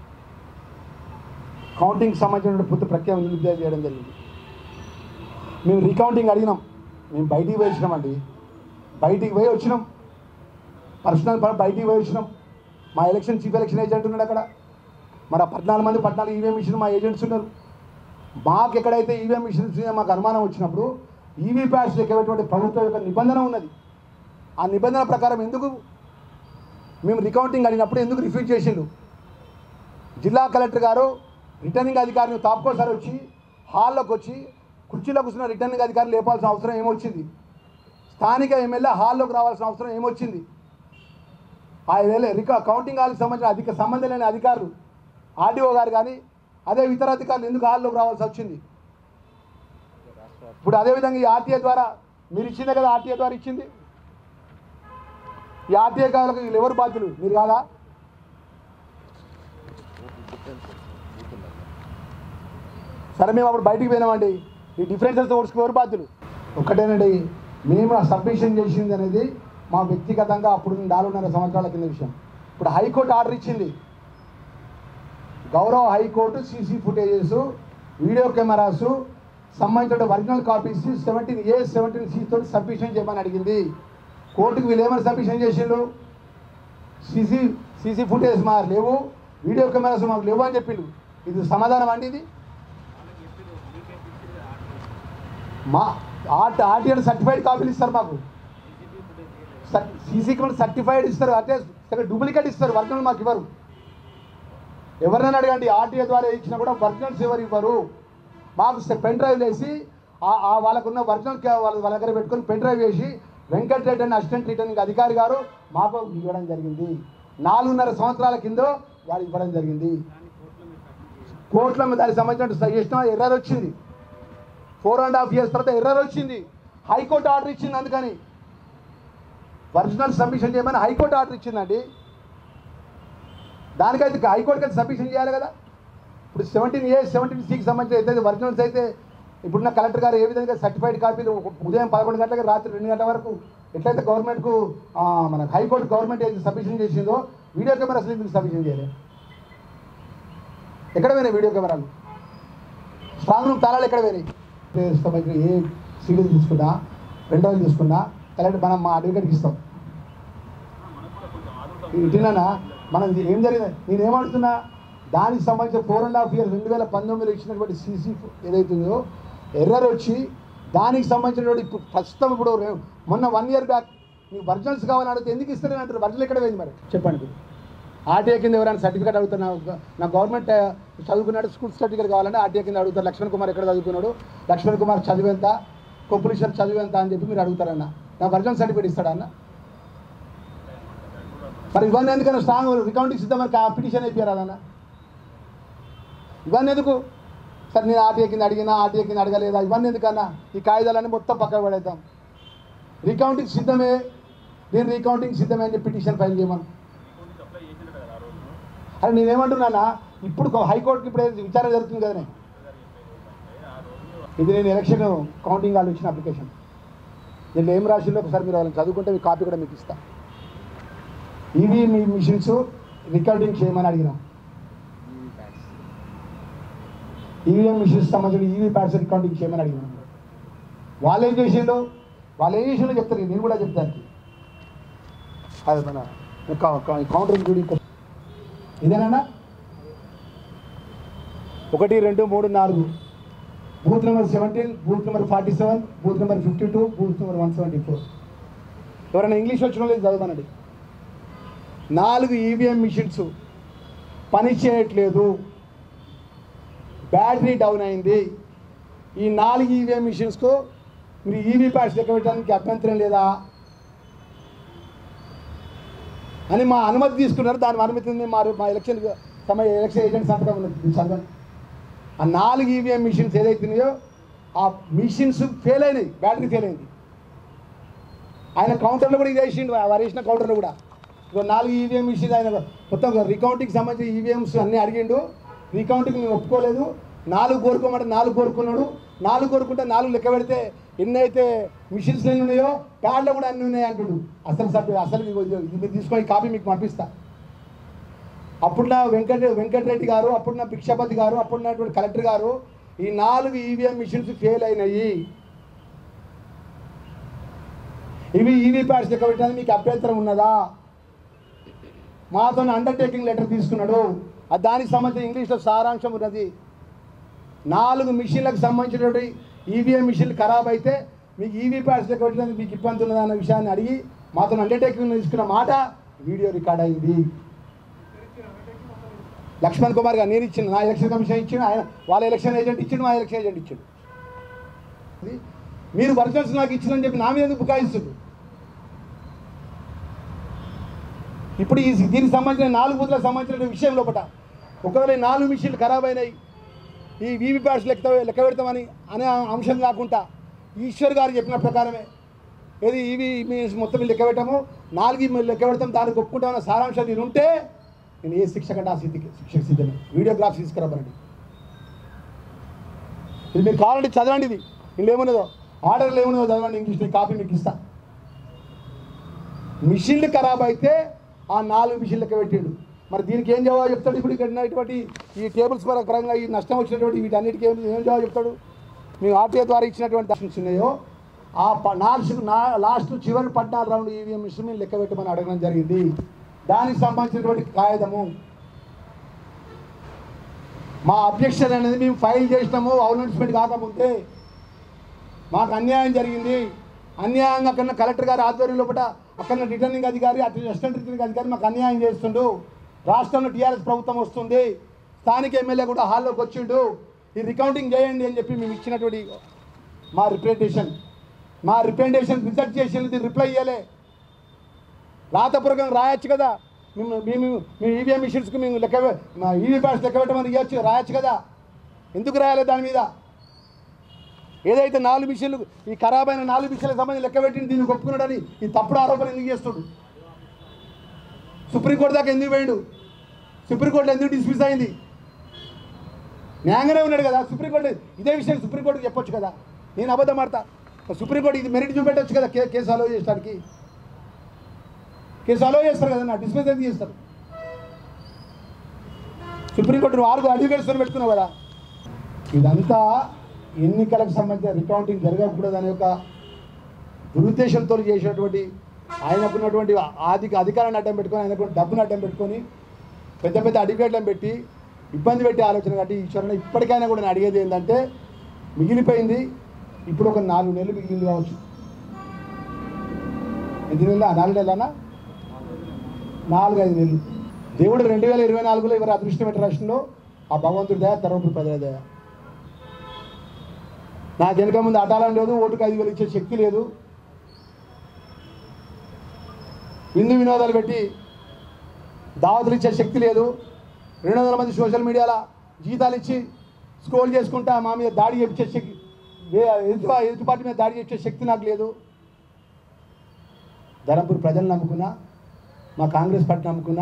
కౌంటింగ్ సంబంధించిన పూర్తి ప్రక్రియ నిలుపుదల చేయడం జరిగింది మేము రీకౌంటింగ్ అడిగినాం మేము బయటికి పోయి వచ్చినామండి బయటికి పోయి వచ్చినాం పర్సనల్ ప- బయటికి పోయి వచ్చినాం మా ఎలక్షన్ చీఫ్ ఎలక్షన్ ఏజెంట్ ఉన్నాడు అక్కడ మరి ఆ పద్నాలుగు మంది పద్నాలుగు ఈవీఎం మిషన్ మా ఏజెంట్స్ ఉన్నారు మాకు ఎక్కడైతే ఈవీఎం మిషన్స్ మీద మాకు అనుమానం వచ్చినప్పుడు ఈవీ ప్యాడ్స్ ఎక్కటువంటి ప్రభుత్వం యొక్క నిబంధన ఉన్నది ఆ నిబంధన ప్రకారం ఎందుకు మేము రికౌంటింగ్ అడిగినప్పుడు ఎందుకు రిఫ్యూజ్ చేసిండు జిల్లా కలెక్టర్ గారు రిటర్నింగ్ అధికారిని తాపుకోసారి వచ్చి హాల్లోకి వచ్చి కుర్చీలో కూర్చున్న రిటర్నింగ్ అధికారులు లేపాల్సిన అవసరం ఏమొచ్చింది స్థానిక ఎమ్మెల్యే హాల్లోకి రావాల్సిన అవసరం ఏమొచ్చింది ఆ వేళ రిక కౌంటింగ్ హాల్కి సంబంధించిన అధిక సంబంధం లేని అధికారులు ఆర్డీఓ గారు కానీ అదే ఇతర అధికారులు ఎందుకు హాల్లోకి రావాల్సి వచ్చింది ఇప్పుడు అదేవిధంగా ఈ ఆర్టీఏ ద్వారా మీరు ఇచ్చిందే కదా ఆర్టీఏ ద్వారా ఇచ్చింది ఈ ఆర్టీఏ కావాలకు వీళ్ళు ఎవరు బాధ్యులు మీరు కాదా సరే మేము అప్పుడు బయటికి పోయినామండి ఈ డిఫరెన్సెస్ ఓడ్స్కి ఎవరు బాధ్యులు ఒక్కటేనండి మేము సబ్మిషన్ చేసింది అనేది మా వ్యక్తిగతంగా అప్పుడు నాలుగున్నర సంవత్సరాల కింద విషయం ఇప్పుడు హైకోర్టు ఆర్డర్ ఇచ్చింది గౌరవ high court CC footages video cameras సంబంధించిన original copies seventeen A seventeen C తోటి సబ్మిషన్ చేయమని అడిగింది కోర్టుకు వీళ్ళు ఏమైనా సబ్మిషన్ చేసిండు సీసీ సీసీ ఫుటేజ్ మాకు లేవు వీడియో కెమెరాస్ మాకు లేవు అని చెప్పిండు ఇది సమాధానం అండి ఇది మా ఆర్ట్ ఆర్టీఎన్ సర్టిఫైడ్ కాపీలు ఇస్తారు మాకు సీసీ కెమెరా సర్టిఫైడ్ ఇస్తారు అంటే డూప్లికేట్ ఇస్తారు ఒరిజినల్ మాకు ఇవ్వరు ఎవరినైనా అడగండి ఆర్టీఏ ద్వారా ఇచ్చినా కూడా ఒరిజినల్స్ ఎవరు ఇవ్వరు మాకు పెన్ డ్రైవ్ వేసి ఆ- ఆ వాళ్ళకున్న ఒరిజినల్ కా- వాళ్ళ వాళ్ళ దగ్గర పెట్టుకొని పెన్ డ్రైవ్ వేసి వెంకట్ రెడ్డి అని అసిస్టెంట్ రిటర్నింగ్ అధికారి గారు మాకు ఇవ్వడం జరిగింది నాలుగున్నర సంవత్సరాల కింద వారు ఇవ్వడం జరిగింది కోర్టులో మీద దానికి సంబంధించిన సజెషన్ ఎర్రర్ వచ్చింది ఫోర్ అండ్ హాఫ్ ఇయర్స్ తర్వాత ఎర్రర్ వచ్చింది హైకోర్టు ఆర్డర్ ఇచ్చింది అందుకని ఒరిజినల్ సబ్మిషన్ చేయమని హైకోర్టు ఆర్డర్ ఇచ్చిందండి దానికైతే హైకోర్టుకి అయితే సబ్మిషన్ చేయాలి కదా ఇప్పుడు సెవెంటీన్ ఏ సెవెంటీన్ సికి సంబంధించి అయితే ఒరిజినల్స్ అయితే ఇప్పుడున్న కలెక్టర్ గారు ఏ విధంగా సర్టిఫైడ్ కాపీలు ఉదయం పదకొండు గంటలకు రాత్రి రెండు గంటల వరకు ఎట్లయితే గవర్నమెంట్కు ఆ, మన హైకోర్టు గవర్నమెంట్ ఏది సబ్మిషన్ చేసిందో వీడియో కెమెరాస్ ఎందుకు సబ్మిషన్ చేయలేదు ఎక్కడ పోయినాయి వీడియో కెమెరాలు స్ట్రాంగ్ రూమ్ తాళాలు ఎక్కడ పోయినాయి ప్లేయర్స్ సంబంధించిన ఏ సీడీలు తీసుకున్నా పెండోలు తీసుకున్నా కలెక్టర్ మనం మా అడ్వకేట్కి ఇస్తాం ఇటునా మనం ఇది ఏం జరిగింది నేను ఏమడుతున్నా దానికి సంబంధించిన ఫోర్ అండ్ హాఫ్ ఇయర్ రెండు వేల పంతొమ్మిదిలో ఇచ్చినటువంటి సీసీ ఏదైతుందో ఎర్రర్ వచ్చి దానికి సంబంధించినటువంటి ఇప్పుడు ప్రస్తుతం ఇప్పుడు రే- మొన్న వన్ ఇయర్ బ్యాక్ మీకు వర్జనల్స్ కావాలని అడిగితే ఎందుకు ఇస్తారని అంటారు వర్జనల్ ఎక్కడ పోయింది మరి చెప్పండి మీరు ఆర్టీఏ కింద ఎవరైనా సర్టిఫికేట్ అడుగుతున్నా నా గవర్నమెంట్ ఆ, చదువుకున్నాడు స్కూల్ సర్టిఫికేట్ కావాలంటే ఆర్టీఏ కింద అడుగుతారు లక్ష్మణ్ కుమార్ ఎక్కడ చదువుకున్నాడు లక్ష్మణ్ కుమార్ చదువు ఎంత కొప్పులీశ్వర్ చదువు ఎంత అని చెప్పి మీరు అడుగుతారన్న నా వర్జనల్ సర్టిఫికేట్ ఇస్తాడా అన్న మరి ఇవన్నీ ఎందుకన్నా స్ట్రాంగ్ రికౌంటింగ్ సిద్ధమని పిటిషన్ అయిపోయారన్న ఇవన్నీ ఎందుకు సరే నేను ఆర్టీఏ కింద అడిగినా ఆర్టీఏ కింద అడగలేదా ఇవన్నీ ఎందుకన్నా ఈ కాగితాలన్నీ మొత్తం పక్కకు పడేద్దాం రీకౌంటింగ్ సిద్ధమే నేను రీకౌంటింగ్ సిద్ధమే అని పిటిషన్ ఫైల్ చేయమను అరే నేనేమంటున్నానా ఇప్పుడు హైకోర్టుకి ఇప్పుడు ఏది విచారణ జరుగుతుంది కదనే ఇది నేను ఎలక్షన్ కౌంటింగ్ వాళ్ళు ఇచ్చిన అప్లికేషన్ దీంట్లో ఏం రాసిందో ఒకసారి మీరు వాళ్ళని చదువుకుంటే మీ కాపీ కూడా మీకు ఇస్తా ఈవీ మిషన్స్ రికార్డింగ్ చేయమని అడిగినాం ఈవీఎం మిషన్స్ సంబంధించిన ఈవీ ప్యాడ్స్ రికార్డింగ్ చేయమని అడిగినాం వాళ్ళు ఏం చేసిండు వాళ్ళు ఏం చేసిండో చెప్తారు నేను కూడా చెప్తాను అది మన కౌంటర్ చూడు ఇక్కడ. ఇదేనా ఒకటి రెండు మూడు నాలుగు booth number seventeen booth number forty seven booth number fifty two booth number one seventy four ఎవరైనా ఇంగ్లీష్ వచ్చిన వాళ్ళు చదవనండి నాలుగు ఈవీఎం మిషన్స్ పని చేయట్లేదు బ్యాటరీ డౌన్ అయింది ఈ నాలుగు ఈవీఎం మిషన్స్కు మీరు ఈవీ ప్యాడ్స్ లెక్క పెట్టడానికి అభ్యంతరం లేదా అని మా అనుమతి తీసుకున్నారు దాని అనుమతి ఉంది మా మా ఎలక్షన్ సమయ ఎలక్షన్ ఏజెంట్ సంతకం ఉన్నది చదవండి ఆ నాలుగు ఈవీఎం మిషన్స్ ఏదైతున్నాయో ఆ మిషన్స్ ఫెయిల్ అయినాయి బ్యాటరీ ఫెయిల్ అయింది ఆయన కౌంటర్లో కూడా ఇది వేసిండు వారు వేసిన కౌంటర్లో కూడా ఇగో నాలుగు ఈవీఎం మిషన్ ఆయన మొత్తం రికౌంటింగ్ సంబంధించిన ఈవీఎంస్ అన్నీ అడిగిండు రికౌంటింగ్ మేము ఒప్పుకోలేదు నాలుగు కోరుకోమంటే నాలుగు కోరుకున్నాడు నాలుగు కోరుకుంటే నాలుగు లెక్క పెడితే ఎన్ని అయితే మిషన్స్ ఎన్ని ఉన్నాయో ప్యాడ్లో కూడా అన్ని ఉన్నాయి అంటుడు అసలు సభ్యుడు అసలు ఇదిగో ఇది ఇది మీరు తీసుకొని కాపీ మీకు పంపిస్తా అప్పుడున్న వెంకట వెంకటరెడ్డి గారు అప్పుడున్న భిక్షపతి గారు అప్పుడున్నటువంటి కలెక్టర్ గారు ఈ నాలుగు ఈవీఎం మిషన్స్ ఫెయిల్ అయినాయి ఇవి ఈవీ ప్యాడ్స్ లెక్క పెట్టడానికి మీకు అభ్యంతరం ఉన్నదా మాతో అండర్టేకింగ్ లెటర్ తీసుకున్నాడు ఆ దానికి సంబంధించిన ఇంగ్లీష్లో సారాంశం ఉన్నది నాలుగు మిషన్లకు సంబంధించినటువంటి ఈవీఎం మిషన్లు ఖరాబ్ అయితే మీకు ఈవీ ప్యాడ్స్ లెక్క పెట్టడానికి మీకు ఇబ్బంది ఉన్నదా అన్న విషయాన్ని అడిగి మాతో అండర్టేకింగ్ తీసుకున్న మాట వీడియో రికార్డ్ అయింది లక్ష్మణ్ కుమార్ గారు నేను ఇచ్చిన నా ఎలక్షన్ కమిషన్ ఇచ్చిన ఆయన వాళ్ళ ఎలక్షన్ ఏజెంట్ ఇచ్చిండు మా ఎలక్షన్ ఏజెంట్ ఇచ్చిండు అది మీరు వర్చల్స్ నాకు ఇచ్చిందని చెప్పి నా మీద ఎందుకు బుకాయిస్తుంది ఇప్పుడు ఈ దీనికి సంబంధించిన నాలుగు బూతులకు సంబంధించిన విషయం లోపల ఒకవేళ ఈ నాలుగు మిషన్లు ఖరాబ్ అయినాయి ఈ వీవీ ప్యాడ్స్ లెక్క లెక్క పెడతామని అనే అంశం కాకుండా ఈశ్వర్ గారు చెప్పిన ప్రకారమే ఏది ఇవి మీ మొత్తం లెక్క పెట్టాము నాలుగు ఇవి లెక్క పెడతాం దానికి ఒప్పుకుంటామన్న సారాంశం నేను ఉంటే నేను ఏ శిక్ష కంటే ఆ స్థితికి శిక్షకు సిద్ధమే వీడియోగ్రాఫ్స్ తీసుకురాబనండి ఇది మీరు కావాలంటే చదవండి ఇది ఇందులో ఏమున్నదో ఆర్డర్లు ఏమున్నదో చదవండి ఇంగ్లీష్ నేను కాపీ మీకు ఇస్తా మిషన్లు ఖరాబ్ అయితే ఆ నాలుగు మిషన్లు లెక్క పెట్టిండు మరి దీనికి ఏం జవాబు చెప్తాడు ఇప్పుడు ఇక్కడ ఉన్నటువంటి ఈ టేబుల్స్ పరంగా ఈ నష్టం వచ్చినటువంటి వీటన్నిటికీ ఏం ఏం జవాబు చెప్తాడు మేము ఆర్టీఏ ద్వారా ఇచ్చినటువంటి ఆప్షన్స్ ఉన్నాయో ఆ ప- నాలుగు నా లాస్ట్ చివరి పద్నాలుగు రౌండ్ ఈవీఎం మిషన్ లెక్క పెట్టమని అడగడం జరిగింది దానికి సంబంధించినటువంటి కాగితము మా అబ్జెక్షన్ అనేది మేము ఫైల్ చేసినాము అనౌన్స్మెంట్ కాకముందే మాకు అన్యాయం జరిగింది అన్యాయంగా అక్కడ కలెక్టర్ గారి ఆధ్వర్యంలో పూట అక్కడ రిటర్నింగ్ అధికారి అటు అసిస్టెంట్ రిటర్నింగ్ అధికారి మాకు అన్యాయం చేస్తుండు రాష్ట్రంలో టీఆర్ఎస్ ప్రభుత్వం వస్తుంది స్థానిక ఎమ్మెల్యే కూడా హాల్లోకి వచ్చిండు ఈ రికౌంటింగ్ చేయండి అని చెప్పి మేము ఇచ్చినటువంటి మా రిప్రజెంటేషన్ మా రిప్రజెంటేషన్ రిజెక్ట్ చేసి రిప్లై ఇవ్వలే రాతపూర్వకంగా రాయొచ్చు కదా మేము మేము మేము ఈవీఎం మిషన్స్కి మేము లెక్క పె- మా ఈవీ ప్యాడ్స్ లెక్క పెట్టమని ఇవ్వచ్చు రాయొచ్చు కదా ఎందుకు రాయాలి దాని మీద ఏదైతే నాలుగు మిషన్లు ఈ ఖరాబ్ అయిన నాలుగు మిషన్లకు సంబంధించి లెక్క పెట్టింది దీన్ని ఒప్పుకున్నాడని ఈ తప్పుడు ఆరోపణ ఎందుకు చేస్తుడు సుప్రీంకోర్టు దాకా ఎందుకు పోయిండు సుప్రీంకోర్టులో ఎందుకు డిస్మిస్ అయింది న్యాయంగానే ఉన్నాడు కదా సుప్రీంకోర్టు ఇదే విషయం సుప్రీంకోర్టుకి చెప్పొచ్చు కదా నేను అబద్ధం ఆడతా సుప్రీంకోర్టు ఇది మెరిట్ చూపెట్టొచ్చు కదా కే కేసు అలో చేయడానికి కేసు అలో చేస్తారు కదా నా డిస్మిస్ ఎందుకు చేస్తారు సుప్రీంకోర్టు నువ్వు ఆరుగురు అడ్వకేట్స్తో పెట్టుకున్నావు కదా ఇదంతా ఎన్నికలకు సంబంధించిన రికౌంటింగ్ జరగకూడదు అనే ఒక దురుద్దేశంతో చేసినటువంటి ఆయనకున్నటువంటి ఆర్థిక అధికారాన్ని అడ్డం పెట్టుకొని ఆయనకు డబ్బును అడ్డం పెట్టుకొని పెద్ద పెద్ద అడ్వకేట్లను పెట్టి ఇబ్బంది పెట్టే ఆలోచన కాబట్టి ఈశ్వరణ ఇప్పటికైనా కూడా నేను అడిగేది ఏంటంటే మిగిలిపోయింది ఇప్పుడు ఒక నాలుగు నెలలు మిగిలింది కావచ్చు ఎన్ని నెలలు నాలుగు నెలలనా నాలుగు ఐదు నెలలు దేవుడు రెండు వేల ఇరవై నాలుగులో ఎవరు అదృష్టం ఎట్ట రాష్ట్రంలో ఆ భగవంతుడి దయ తరపు ప్రజల దయ నాకు వెనక ముందు అటాలం లేదు ఓటుకు ఐదు వేలు ఇచ్చే శక్తి లేదు విందు వినోదాలు పెట్టి దావతులు ఇచ్చే శక్తి లేదు రెండు వందల మంది సోషల్ మీడియాలో జీతాలు ఇచ్చి స్క్రోల్ చేసుకుంటా మా మీద దాడి చేయించే శక్తి వే- ఎదుటి వా- ఎదుటి పార్టీ మీద దాడి చేసే శక్తి నాకు లేదు ధరంపూర్ ప్రజలు నమ్ముకున్నా మా కాంగ్రెస్ పార్టీ నమ్ముకున్నా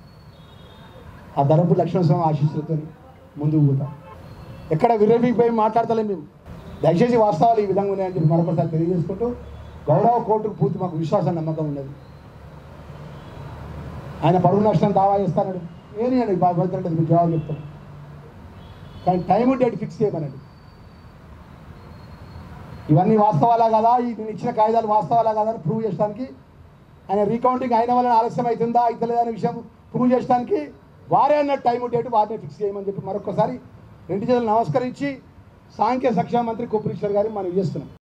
ఆ ధరంపూర్ లక్ష్మణస్వామి ఆశీస్సులతో ముందుకు పోతాం ఎక్కడ విరవిపోయి మాట్లాడతలేం మేము దయచేసి వాస్తవాలు ఈ విధంగా ఉన్నాయని చెప్పి మరొకసారి తెలియజేసుకుంటూ గౌరవ కోర్టుకు పూర్తి మాకు విశ్వాసం నమ్మకం ఉన్నది ఆయన పరువు నష్టం దావా చేస్తాడు ఏనియండి భద్రంటే మీకు జవాబు చెప్తాను కానీ టైం డేట్ ఫిక్స్ చేయమనండి ఇవన్నీ వాస్తవాలా కదా ఈ నేను ఇచ్చిన కాగితాలు వాస్తవాలా కదా అని ప్రూవ్ చేయడానికి ఆయన రీకౌంటింగ్ అయిన వల్ల ఆలస్యం అవుతుందా అవుతలేదా అనే విషయం ప్రూవ్ చేయడానికి వారే అన్న టైం డేట్ వారినే ఫిక్స్ చేయమని చెప్పి మరొకసారి రెండు చేతులు నమస్కరించి సాంఖ్య సంక్షేమ మంత్రి కొప్పురీశ్వర్ గారిని మనం చేస్తున్నాం